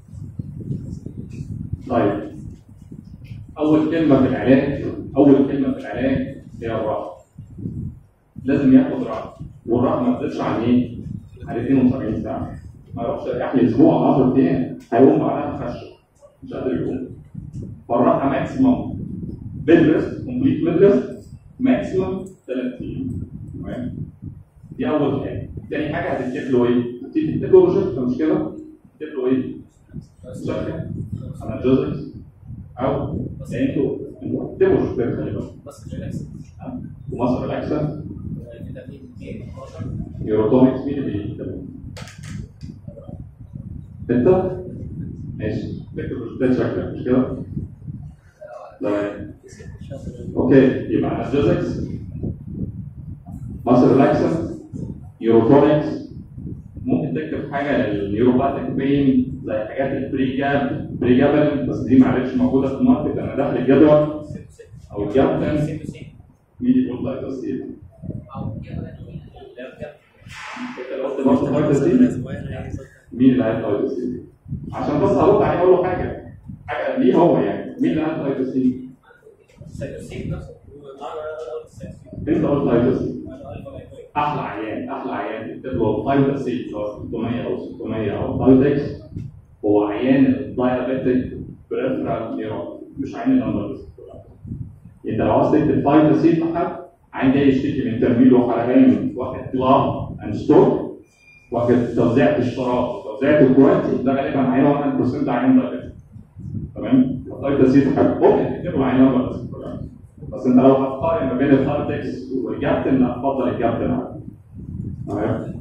طيب أول كلمة في العلاج أول كلمة في العلاج هي الراحة لازم ياخد راحة والراحة ما تزيدش عن إيه؟ عن 72 ساعة ما يروحش يريح لي أسبوع 10 أيام هيقوم بعدها مخشب مش قادر يقوم فالراحة ماكسيموم بيد ريست كومبليت بيد ريست ماكسيموم 3 أيام تمام دي أول حاجة تاني حاجة هتكتب له إيه؟ هتكتب له روجيتا مش كده؟ هتكتب له إيه؟ شكل انالجيزكس او انتوا انتوا اكتبوا شوفوا خلي بالك بس ريلاكس ومصر الاكسن كده في 212 يوروتونكس مين اللي بيكتبوا؟ انت؟ ماشي تكتب ده شكلك مش كده؟ تمام اوكي يبقى انالجيزكس مصر الاكسن يوروتونكس ممكن تكتب حاجه للنيوروباثيك بين زي حاجات البري جاب بري جابل بس دي معلش موجوده في الماركت انا داخل الجدول او الكابتن مين اللي يقول دايتوستيل انت لو قلت برضه دايتوستيل مين اللي قال دايتوستيل عشان بس هرد عليه اقول له حاجه حاجه ليه هو يعني مين اللي قال دايتوستيل انت قلت دايتوستيل احلى عيان احلى عيان تكتب له دايتوستيل سواء 600 او 600 او دايتكس هو عيان الدايابيتك بريفرال نيرون مش عين النمبر انت لو عاوز تكتب دايتوستيل فقط عين جاي يشتكي من ترميل وحرقان واخد كلاب اند ستور واخد توزيع الاشتراك وتوزيع الكواليتي ده غالبا عين 100% عين دايابيتك تمام الدايتوستيل حاجه ممكن تكتب له عين نمبر بس بس انت لو هتقارن ما بين الهاردكس والجابتن لا افضل الجابتن عادي تمام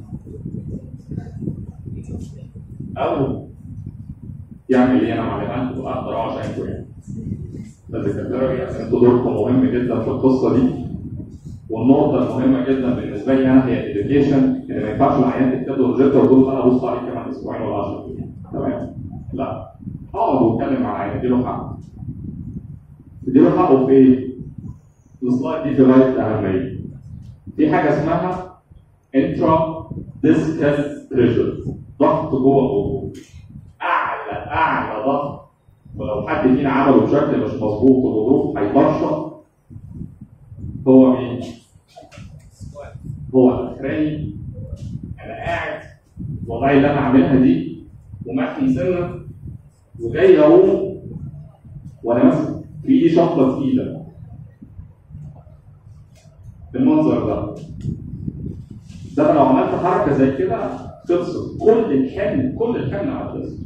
او يعمل اللي انا عملها انتوا اقدر عشانكم يعني فالدكاتره عشان انتوا دوركم مهم جدا في القصه دي والنقطه المهمه جدا بالنسبه لي انا هي الاديوكيشن ان ما ينفعش العيان تكتب له الريجكتور وتقول انا ابص عليه كمان اسبوعين ولا 10 ايام تمام لا اقعد واتكلم مع العيان اديله حقه اديله حقه في ايه؟ السلايد دي في غايه الاهميه في حاجه اسمها انترا ديسكال بريشر ضغط جوه الغضروف اعلى اعلى ضغط ولو حد فينا عمله بشكل مش مظبوط الغضروف هيبرشط هو مين؟ هو الاخراني انا قاعد وضعي اللي انا عاملها دي ومحني سنه وجاي اقوم وانا ماسك في ايدي شنطه تقيله بالمنظر ده ده أنا لو عملت حركه زي كده خلصت كل الحمل كل الحمل على خلص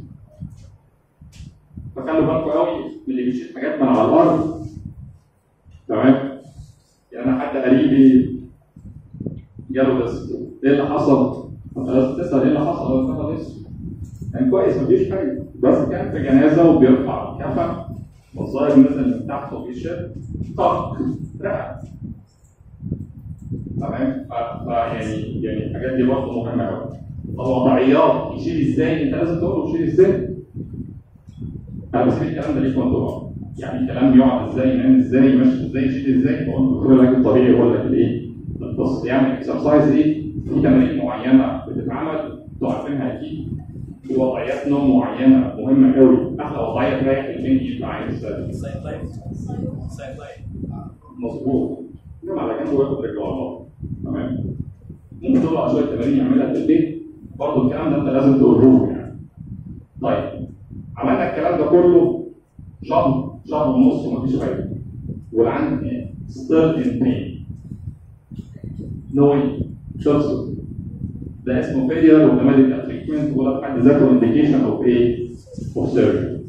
فخلوا بالكم قوي من اللي بيشيل حاجات من على الارض تمام يعني انا حد قريبي جاله ديسك ايه اللي حصل؟ انت لازم تسال ايه اللي حصل لو اتفضل ديسك كان كويس مفيش حاجه بس كان في جنازه وبيرفع الكفن والظاهر نزل من تحت وبيشد طق رقع تمام ف- فيعني يعني الحاجات دي برضه مهمه قوي الوضعيات يشيل ازاي انت لازم تقول له يشيل ازاي انا بسيب الكلام ده ليكم انتوا بقى. يعني الكلام يقعد ازاي ينام ازاي يمشي ازاي يشيل ازاي بقول له دكتور العلاج الطبيعي يقول لك الايه بص يعمل اكسرسايز ايه في تمارين معينه بتتعمل انتوا عارفينها اكيد في وضعيات نوم معينه مهمه قوي احلى وضعيه تريح البنت يطلع عين السد سايد لاين سايد لاين مظبوط ينام على جنبه وياخد رجله على الله تمام ممكن تقول له على شويه تمارين يعملها في البيت برضه الكلام ده انت لازم تقوله له يعني طيب عملنا الكلام ده كله شهر شهر ونص ومفيش فايده والعند ستيل ان بين نوي خلصت ده اسمه فيلير وده ميديكال تريتمنت وده في حد ذاته انديكيشن اوف ايه؟ اوف سيرجري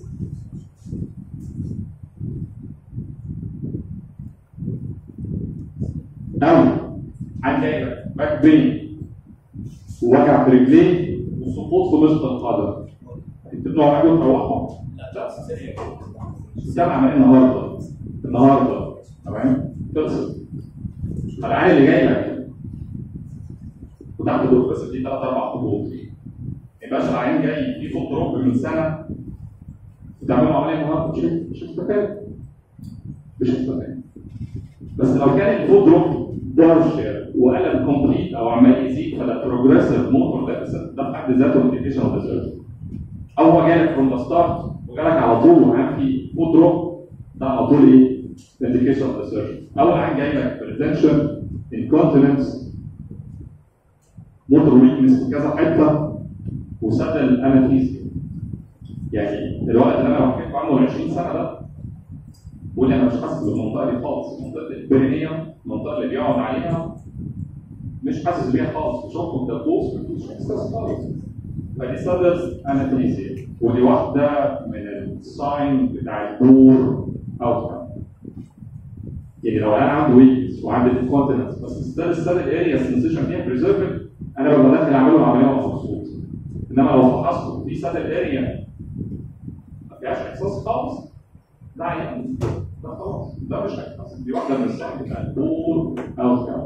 أو عن جاي باك بين ووجع في رجليه وسقوط في مسط القدم تبقوا عملوا تروحوا لا سريع سامع من النهارده النهارده تمام خلصت العيال اللي جاي لك وتحت دول بس دي ثلاث اربع خطوط ما يبقاش العيان جاي في فوق دروب من سنه وتعملوا عمليه النهارده مش مش مستفاد مش مستفاد بس لو كان الفود دروب دارش وقلب كومبليت او عمال يزيد فده بروجريسيف موتور ديفيسيت ده في حد ذاته انديكيشن اوف ديسيرجن او هو جالك فروم ذا ستارت وجالك على طول ومعاه في فود دروب ده على طول ايه؟ انديكيشن اوف ديسيرجن او العين جاي لك بريتنشن انكونتيننس موتور ويكنس في كذا حته وسد الانافيزيا يعني الوقت اللي انا بحكي لكم عنه 20 سنه ده واللي انا مش حاسس بالمنطقه دي خالص منطقه البرينيه المنطقه اللي بيقعد عليها مش حاسس بيها خالص بشوفه الدبوس مفيش احساس خالص فدي سادس انافيزيا ودي واحده من الساين بتاع البور اوتكم يعني لو انا عندي ويكنس وعندي انكونتيننس بس ستيل السادل اريا سنسيشن فيها بريزرفد انا ببقى داخل اعمل له عمليه مبسوط انما لو فحصته في سادل اريا ما فيهاش احساس خالص ده عيان ده خلاص ده مش هيحصل دي واحده من الساين بتاع البور اوتكم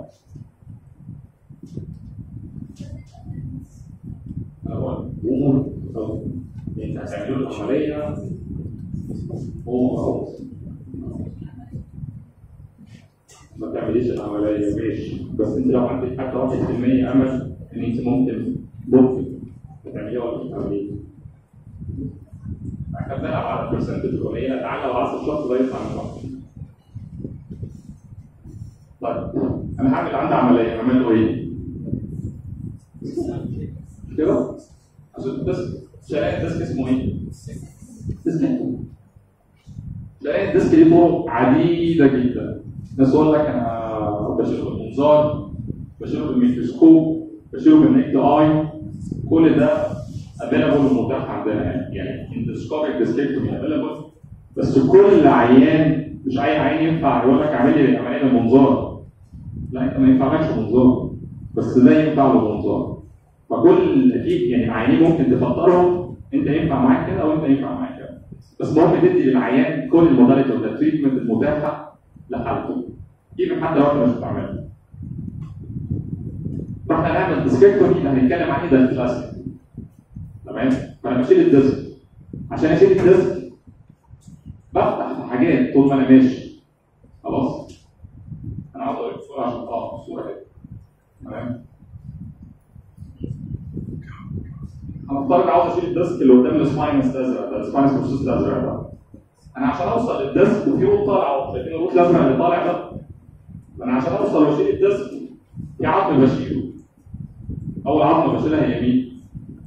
هو البور outcome. انت هتعملوا له عمليه هو خلاص ما تعمليش العمليه ماشي بس انت لو عندك حتى 1% امل ان انت ممكن ممكن تعمليها ولا مش تعمليها احنا بنلعب على البرسنتج القليله تعالى لو عايز الشخص ده يطلع من واحد طيب انا هعمل عندي عمليه اعمل له ايه؟ مش كده؟ عشان الديسك شرايح الديسك اسمه ايه؟ ديسك شرايح الديسك دي طرق عديده جدا ناس تقول لك انا بشيله بالمنظار بشيله بالميكروسكوب بشيله بالنكد اي كل ده افيلابل ومتاح عندنا يعني يعني اندوسكوبيك ديسكتومي افيلابل بس كل عيان مش اي عيان ينفع يقول لك اعمل لي عمليه بالمنظار لا انت ما ينفعلكش منظار بس ده ينفع له بمنظار فكل اكيد يعني العيانين ممكن تفكرهم انت ينفع معاك كده او انت ينفع معاك كده بس مهم تدي للعيان كل الموداليتي اوف ذا تريتمنت المتاحه لحالته ايفن حتى لو انت مش بتعملها فاحنا هنعمل ديسكريبتوري اللي هنتكلم عليه ده الكلاسيك تمام فانا بشيل الديسك عشان اشيل الديسك بفتح في حاجات طول ما انا ماشي خلاص انا عاوز اوريك صوره عشان اه الصوره كده تمام هنفترض عاوز اشيل الديسك اللي قدام السباينس الازرق ده السباينس بروسيس الازرق ده انا عشان اوصل للديسك وفي روت طالع شايفين الروت الازرق اللي طالع ده انا عشان اوصل واشيل الديسك في عظم بشيله اول عظمه بشيلها هي مين؟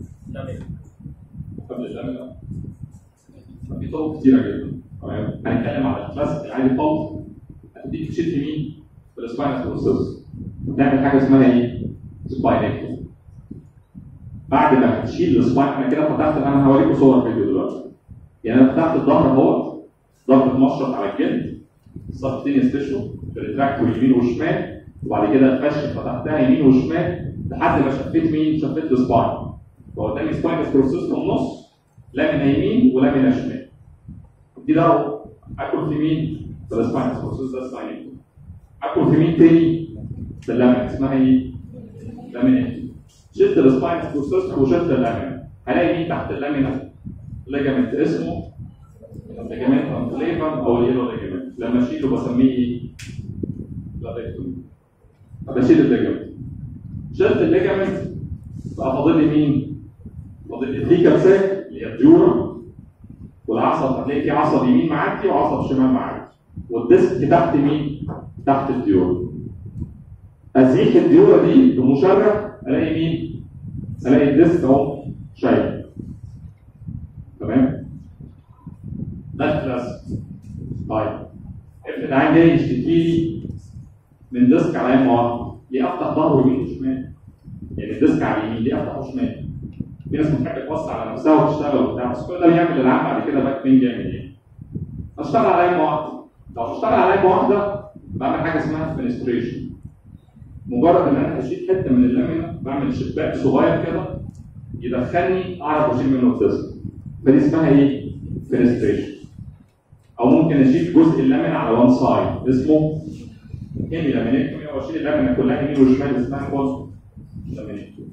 قبل اللامينا في طرق كتيره جدا تمام هنتكلم على الكلاسيك العادي خالص هتديك تشيل في مين؟ في السباينس بروسيس تعمل حاجه اسمها ايه؟ سباينكتومي بعد ما هتشيل السباين انا كده فتحت انا هوريكم صور فيديو دلوقتي يعني انا فتحت الظهر اهوت ظهر مشرط على الجلد سبتينيس تيشو بريتراكتور يمين وشمال وبعد كده الفش فتحتها يمين وشمال لحد ما شفيت مين؟ شفيت السباين فقدامي سباينس بروسيس في النص لامينا يمين ولامينا شمال دي ده اكل في مين؟ في السباينس بروسيس ده سباين اكل في مين تاني؟ في اللامينا اسمها ايه؟ لامينا شلت السباينس بروسيس وشلت اللامينا هلاقي مين تحت اللامينا؟ ليجامنت اسمه ليجامنت انفليفن او اليلو ليجامنت لما اشيله بسميه ايه؟ لابيكتومي بشيل الليجامنت شلت الليجامنت بقى فاضل لي مين؟ فاضل لي الثيكال ساك اللي هي الديورا والعصب هتلاقي في عصب يمين معدي وعصب شمال معدي والديسك تحت مين؟ تحت الديورا ازيح الديورا دي بمشرع الاقي مين؟ الاقي الديسك اهو شايف تمام؟ ده الكلاسيك طيب افرض عين جاي يشتكي لي من ديسك على يمين واحده ليه افتح ظهره يمين وشمال؟ يعني الديسك على اليمين ليه افتحه شمال؟ في ناس بتحب توسع على نفسها وتشتغل وبتاع بس كل ده بيعمل للعام بعد كده باك بين جامد يعني. اشتغل على يمين واحده لو اشتغل على يمين واحده بعمل حاجه اسمها فينستريشن مجرد ان انا اشيل حته من اللامينا بعمل شباك صغير كده يدخلني اعرف اشيل منه الديسك فدي اسمها ايه؟ فينستريشن او ممكن اشيل جزء اللامينا على وان سايد اسمه هيمي لامينيكتومي او اشيل اللامينا كلها يمين وشمال اسمها كول لامينيكتومي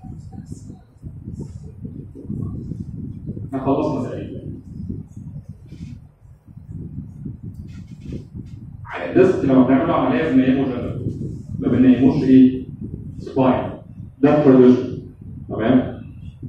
احنا خلصنا تقريبا على الديسك لما بنعمله عمليه بننيمه جنرال ما بننيموش ايه؟ سباين ده بروجيشن تمام؟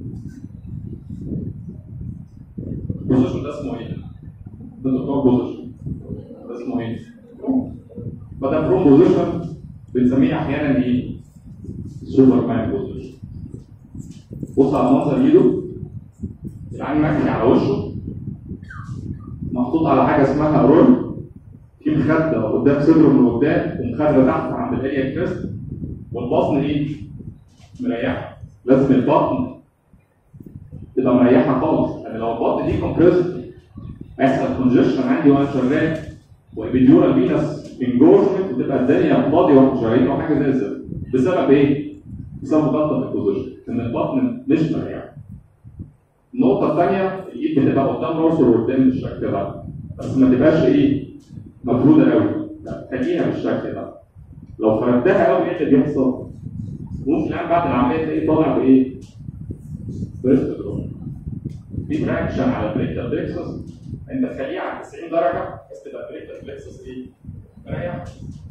البوزيشن ده اسمه ايه؟ ده بتوع بوزيشن ده اسمه ايه؟ فده بروم بوزيشن بنسميه احيانا ايه؟ سوبر مان بوزيشن بص على منظر ايده العين ماشي على وشه محطوط على حاجه اسمها رول في مخده قدام صدره من قدام ومخده تحت عند الاليا كريست والبطن ايه؟ مريحه لازم البطن تبقى مريحه خالص لان لو البطن دي كومبريسد هيحصل كونجكشن عندي وانا شغال وبيديورال فينس انجورجمنت وتبقى الدنيا فاضيه واحنا شغالين وحاجه زي الزفت بسبب ايه؟ بسبب غلطه في البوزيشن ان البطن مش مريحه النقطة الثانية الإيد بتبقى قدام راسه وقدام بالشكل ده بس ما تبقاش إيه مفرودة قوي لا خليها بالشكل ده لو فردتها قوي إيه اللي بيحصل؟ ممكن الآن بعد العملية تلاقيه طالع بإيه؟ بريست دروب في تراكشن على البريكتال بلكسس أنت تخليها على 90 درجة بس تبقى البريكتال بلكسس إيه؟ مريح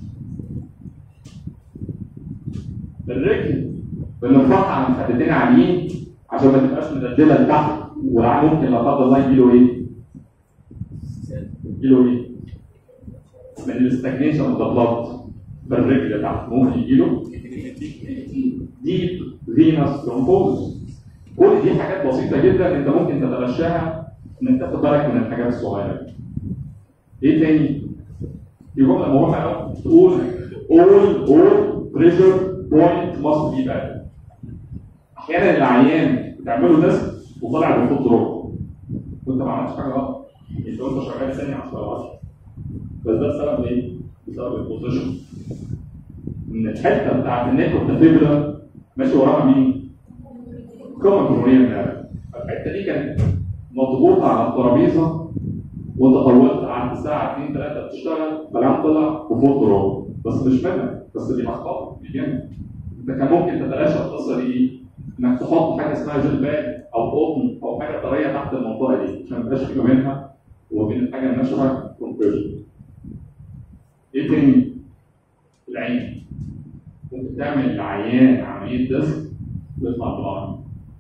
الرجل بنرفعها عن خدتين عاليين عشان ما تبقاش مدلدله لتحت والعين ممكن لا قدر الله يجيله ايه؟ يجيله ايه؟ من الاستجنيشن اوف ذا بلاد في الرجل تحت ممكن يجيله ديب فينس ثرومبوز كل دي حاجات بسيطه جدا انت ممكن تتلاشاها انك تاخد بالك من الحاجات الصغيره دي. ايه تاني؟ دي جمله مهمه قوي تقول all all pressure point must be bad احيانا العيان بتعمله ديسك وطالع بالفوت دروب وانت ما عملتش حاجه غلط انت وانت شغال ثانيه على الصلوات بس ده السبب ايه؟ بسبب البوزيشن ان الحته بتاعت النيك اوف ذا فيبولا ماشي وراها مين؟ كومن كورونيال نيرف الحته دي كانت مضغوطه على الترابيزه وانت طولت قعدت ساعه 2 3 بتشتغل فالعام طلع وفوق تراب بس مش منك بس دي اخطاء بيجنن انت كان ممكن تتلاشى القصه دي انك تحط حاجه اسمها جل باك او قطن او حاجه طريه تحت المنطقه دي عشان ما يبقاش في ما بينها وبين الحاجه الناشفه كومبريشن. ايه تاني؟ العين ممكن تعمل لعيان عمليه ديسك ويطلع بلان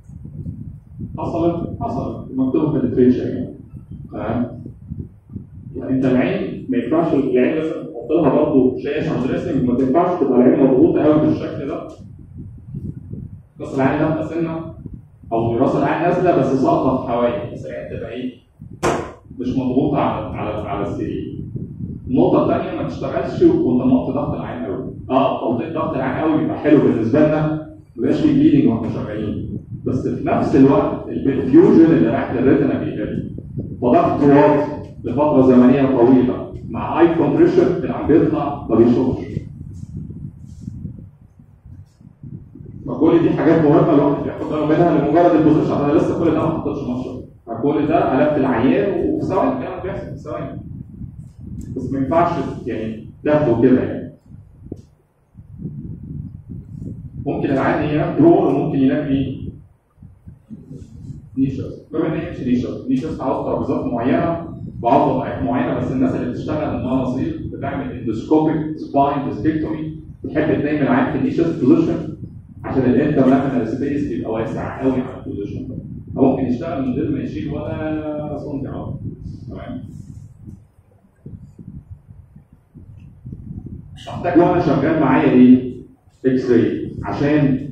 حصلت حصلت مكتوبه في الليتريتشر يعني تمام يعني انت العين ما ينفعش العين لازم تحط لها برضه شاشه دريسنج ما تنفعش تبقى العين مضغوطه قوي بالشكل ده راس العين نازله سنه او راس العين نازله بس ساقطه في حواجب بس العين تبقى ايه؟ مش مضغوطه على على على السرير. النقطه الثانيه ما تشتغلش وانت موطي ضغط العين قوي. اه توطيط ضغط العين قوي بيبقى حلو بالنسبه لنا ما يبقاش فيه بليدنج واحنا شغالين. بس في نفس الوقت البرفيوجن اللي رايح للريتنا بيقل. وضغط واطي لفتره زمنيه طويله مع اي كومبريشن العين بيطلع ما بيشوفش. فكل دي حاجات مهمه الواحد ياخد باله منها لمجرد البوزيشن انا لسه كل ده ما حطيتش مشرط فكل ده قلبت العيان وفي ثواني الكلام ده بيحصل في ثواني بس ما ينفعش يعني تاخده كده يعني ممكن العيان ينام درون وممكن ينام ايه؟ نيشرز بما ان هي مش نيشرز نيشرز عاوز ترابيزات معينه بعض وضعيات معينه بس الناس اللي بتشتغل المناصير بتعمل اندوسكوبيك سباين ديستكتومي بتحب تنام العيان في النيشرز بوزيشن عشان الانترناشونال سبيس بيبقى واسع قوي على البوزيشن ده او ممكن يشتغل من غير ما يشيل ولا سنتي عظم تمام محتاج وانا شغال معايا ايه؟ اكس راي عشان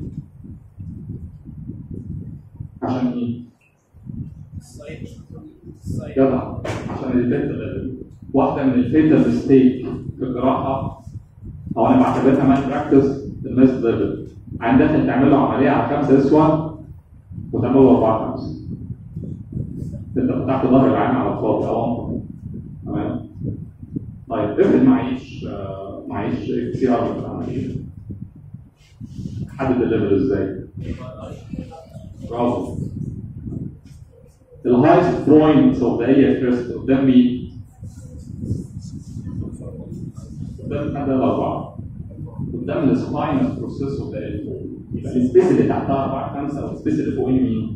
عشان ايه؟ الصيد الصيد جدع عشان الفيتال واحده من الفيتال ميستيك في الجراحه او انا بعتبرها مان براكتس الميس ليفل عن داخل تعمل له عمليه على 5 اس 1 وتعمل له 4 5 انت فتحت ظهر العين على الفاضي او انت تمام طيب افرض معيش آه، معيش اكس ار في العمليه حدد الليفل ازاي؟ برافو الهايست بوينت اوف ذا اي كريست قدام مين؟ قدام الحد الاربعه قدام السباينس بروسيس اوف ذا يبقى السبيس اللي تحتها 4 5 والسبيس اللي فوقيه مين؟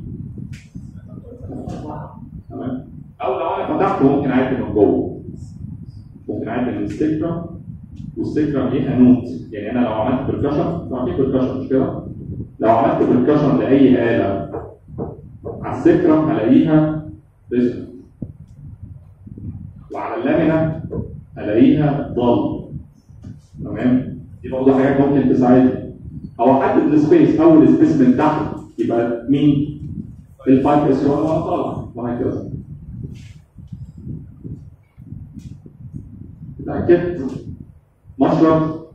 تمام او لو انا فتحته ممكن اعد من جوه ممكن اعد من السكرة والسكرة ليها نوت يعني انا لو عملت بركشن طبعا في بركشن مش كده؟ لو عملت بركشن لاي آلة على السكرة هلاقيها ريزونانت وعلى اللامنة هلاقيها ضل تمام؟ دي برضه حاجات ممكن تساعدني او احدد السبيس اول سبيس من تحت يبقى مين؟ الفايف اس 1 وانا طالع وهكذا اتاكدت مشرط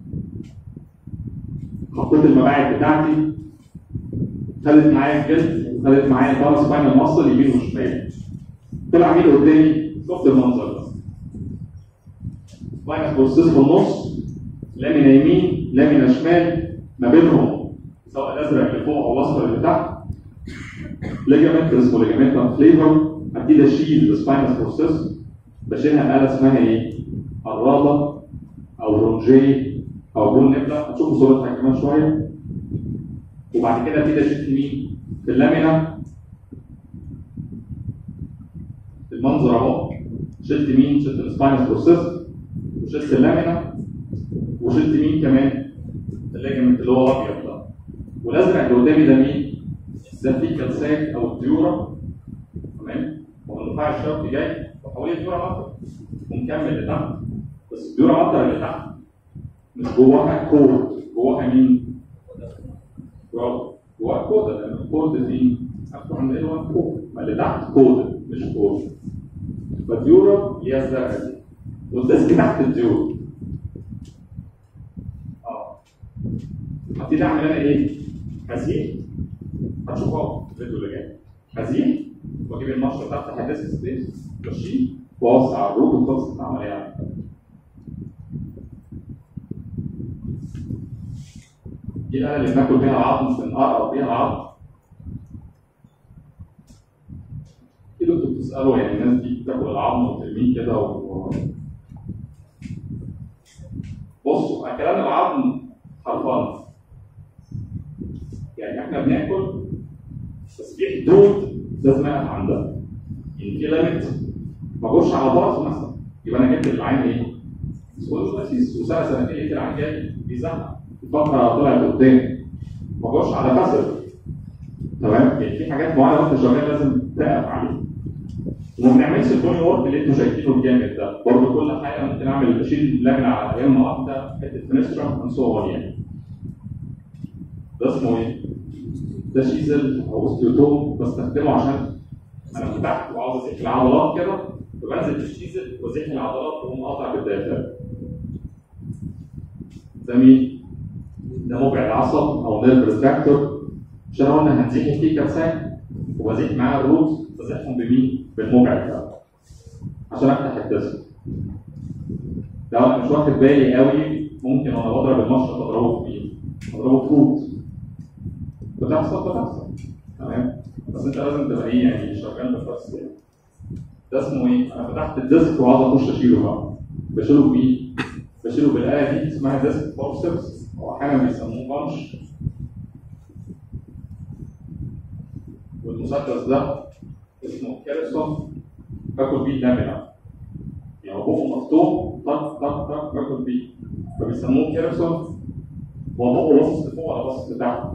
حطيت المباعد بتاعتي خدت معايا الجلد وخدت معايا البارا سباينال مصل يمين وشمال طلع مين قدامي شفت المنظر ده سباينال بروسيس في النص لامينا يمين لامينا شمال ما بينهم سواء الازرق اللي فوق او الاصفر اللي تحت ليجامنت اسمه ليجامنت فليفر ابتدي اشيل السباينال بروسيس بشيلها بآلة اسمها ايه؟ الرادة او رونجي او بون نبلة هتشوفوا صورتها كمان شوية وبعد كده ابتدي اشيل مين؟ في اللامينا المنظر اهو شلت مين؟ شلت السباينال بروسيس وشلت اللامينا وشلت مين كمان؟ الليجمنت اللي هو الابيض ده والازرق اللي قدامي ده مين؟ ده الفيكال ساك او الديورا تمام؟ والقطاع الشرقي جاي وحواليه الديورا اكتر ونكمل لتحت بس الديورا اكتر اللي تحت مش جواها كود جواها مين؟ برافو جواها كود لان الكود دي اكتر عند ايه هو كود ما اللي تحت كود مش كود فالديورا هي الزرقاء دي والديسك تحت الديورا اه هبتدي اعمل انا ايه؟ هزيل هتشوفها في الفيديو اللي جاي هزيل واجيب المشرط افتح الديسك سبيس واشيل واوسع الروت وخلصت العمليه على كده. دي الآلة اللي بناكل بيها العظم بنقرب بيها العظم كده انتوا بتسألوا يعني الناس دي بتاكل العظم وترميه كده و بصوا كلام العظم حرفان يعني احنا بناكل بس في حدود لازم اقف عندها يعني في ليميت ما اجوش على باص مثلا يبقى انا جبت العين ايه؟ سؤال بسيس وسنه سنتين لقيت العين جاي بيزعق الفقره طلعت قدام ما اجوش على فسر تمام يعني في حاجات معينه وانت شغال لازم تقف عليها وما بنعملش البوني وورك اللي انتوا شايفينه الجامد ده برضه كل حاجه ممكن اعمل اشيل لجنه على يمه واحده حته فينسترا and so on يعني ده اسمه ايه؟ ده شيزل او اوستيوتوم بستخدمه عشان انا فتحت وعاوز ازيح العضلات كده فبنزل بالشيزل وازيح العضلات واقوم قاطع بالدافع ده مين؟ ده مبعد عصب او نيرف ريتراكتور عشان قلنا هنزيح الكيكه ساك وبزيح معاه الروت بزيحهم بمين؟ بالمبعد ده عشان افتح الجسم لو انا مش واخد بالي قوي ممكن وانا بضرب المشرط اضربه في مين؟ اضربه في روت بتحصل بتحصل تمام بس انت لازم تبقى ايه يعني شغال بفرس يعني ده اسمه ايه؟ انا فتحت الديسك وعاوز اخش اشيله بقى بشيله بايه؟ بشيله بالاله دي اسمها ديسك فورسبس او احيانا بيسموه بانش والمسدس ده اسمه كارسون باكل بيه لامينا يعني بقه مفتوح طق طق طق باكل بيه فبيسموه كارسون هو بقه باصص لفوق ولا باصص لتحت؟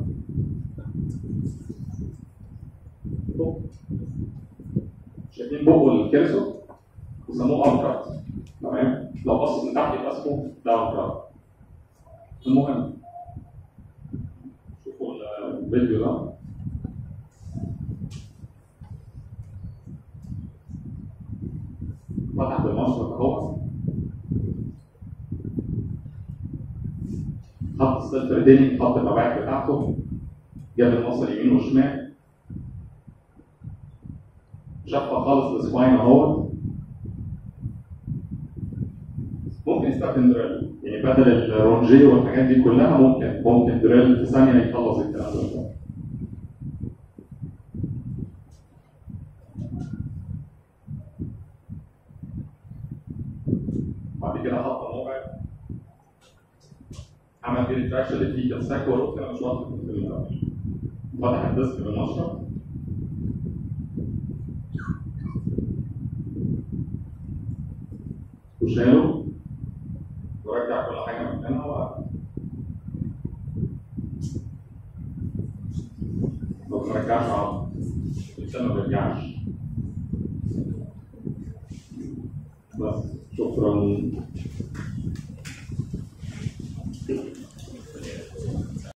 فوق. شايفين بقه الكارسون بيسموه ابكات تمام لو بص من تحت يبقى اسمه داون كات المهم شوفوا الفيديو ده فتح بالمشرط اهو حط السلفر ديني حط المباعث بتاعته جاب المصل يمين وشمال شفه خالص السباين اهو ممكن يستخدم دريل يعني بدل الرونجي والحاجات دي كلها ممكن ممكن دريل في ثانيه يخلص الكلام ده بعد كده حط موقع عمل فيه ريتراكشن للفيكال ساك وقلت انا مش واثق في الكلام فتح الديسك بالمشرط وشاله ورجع كل حاجه مكانها وقف ما بنرجعش عظم الانسان ما بيرجعش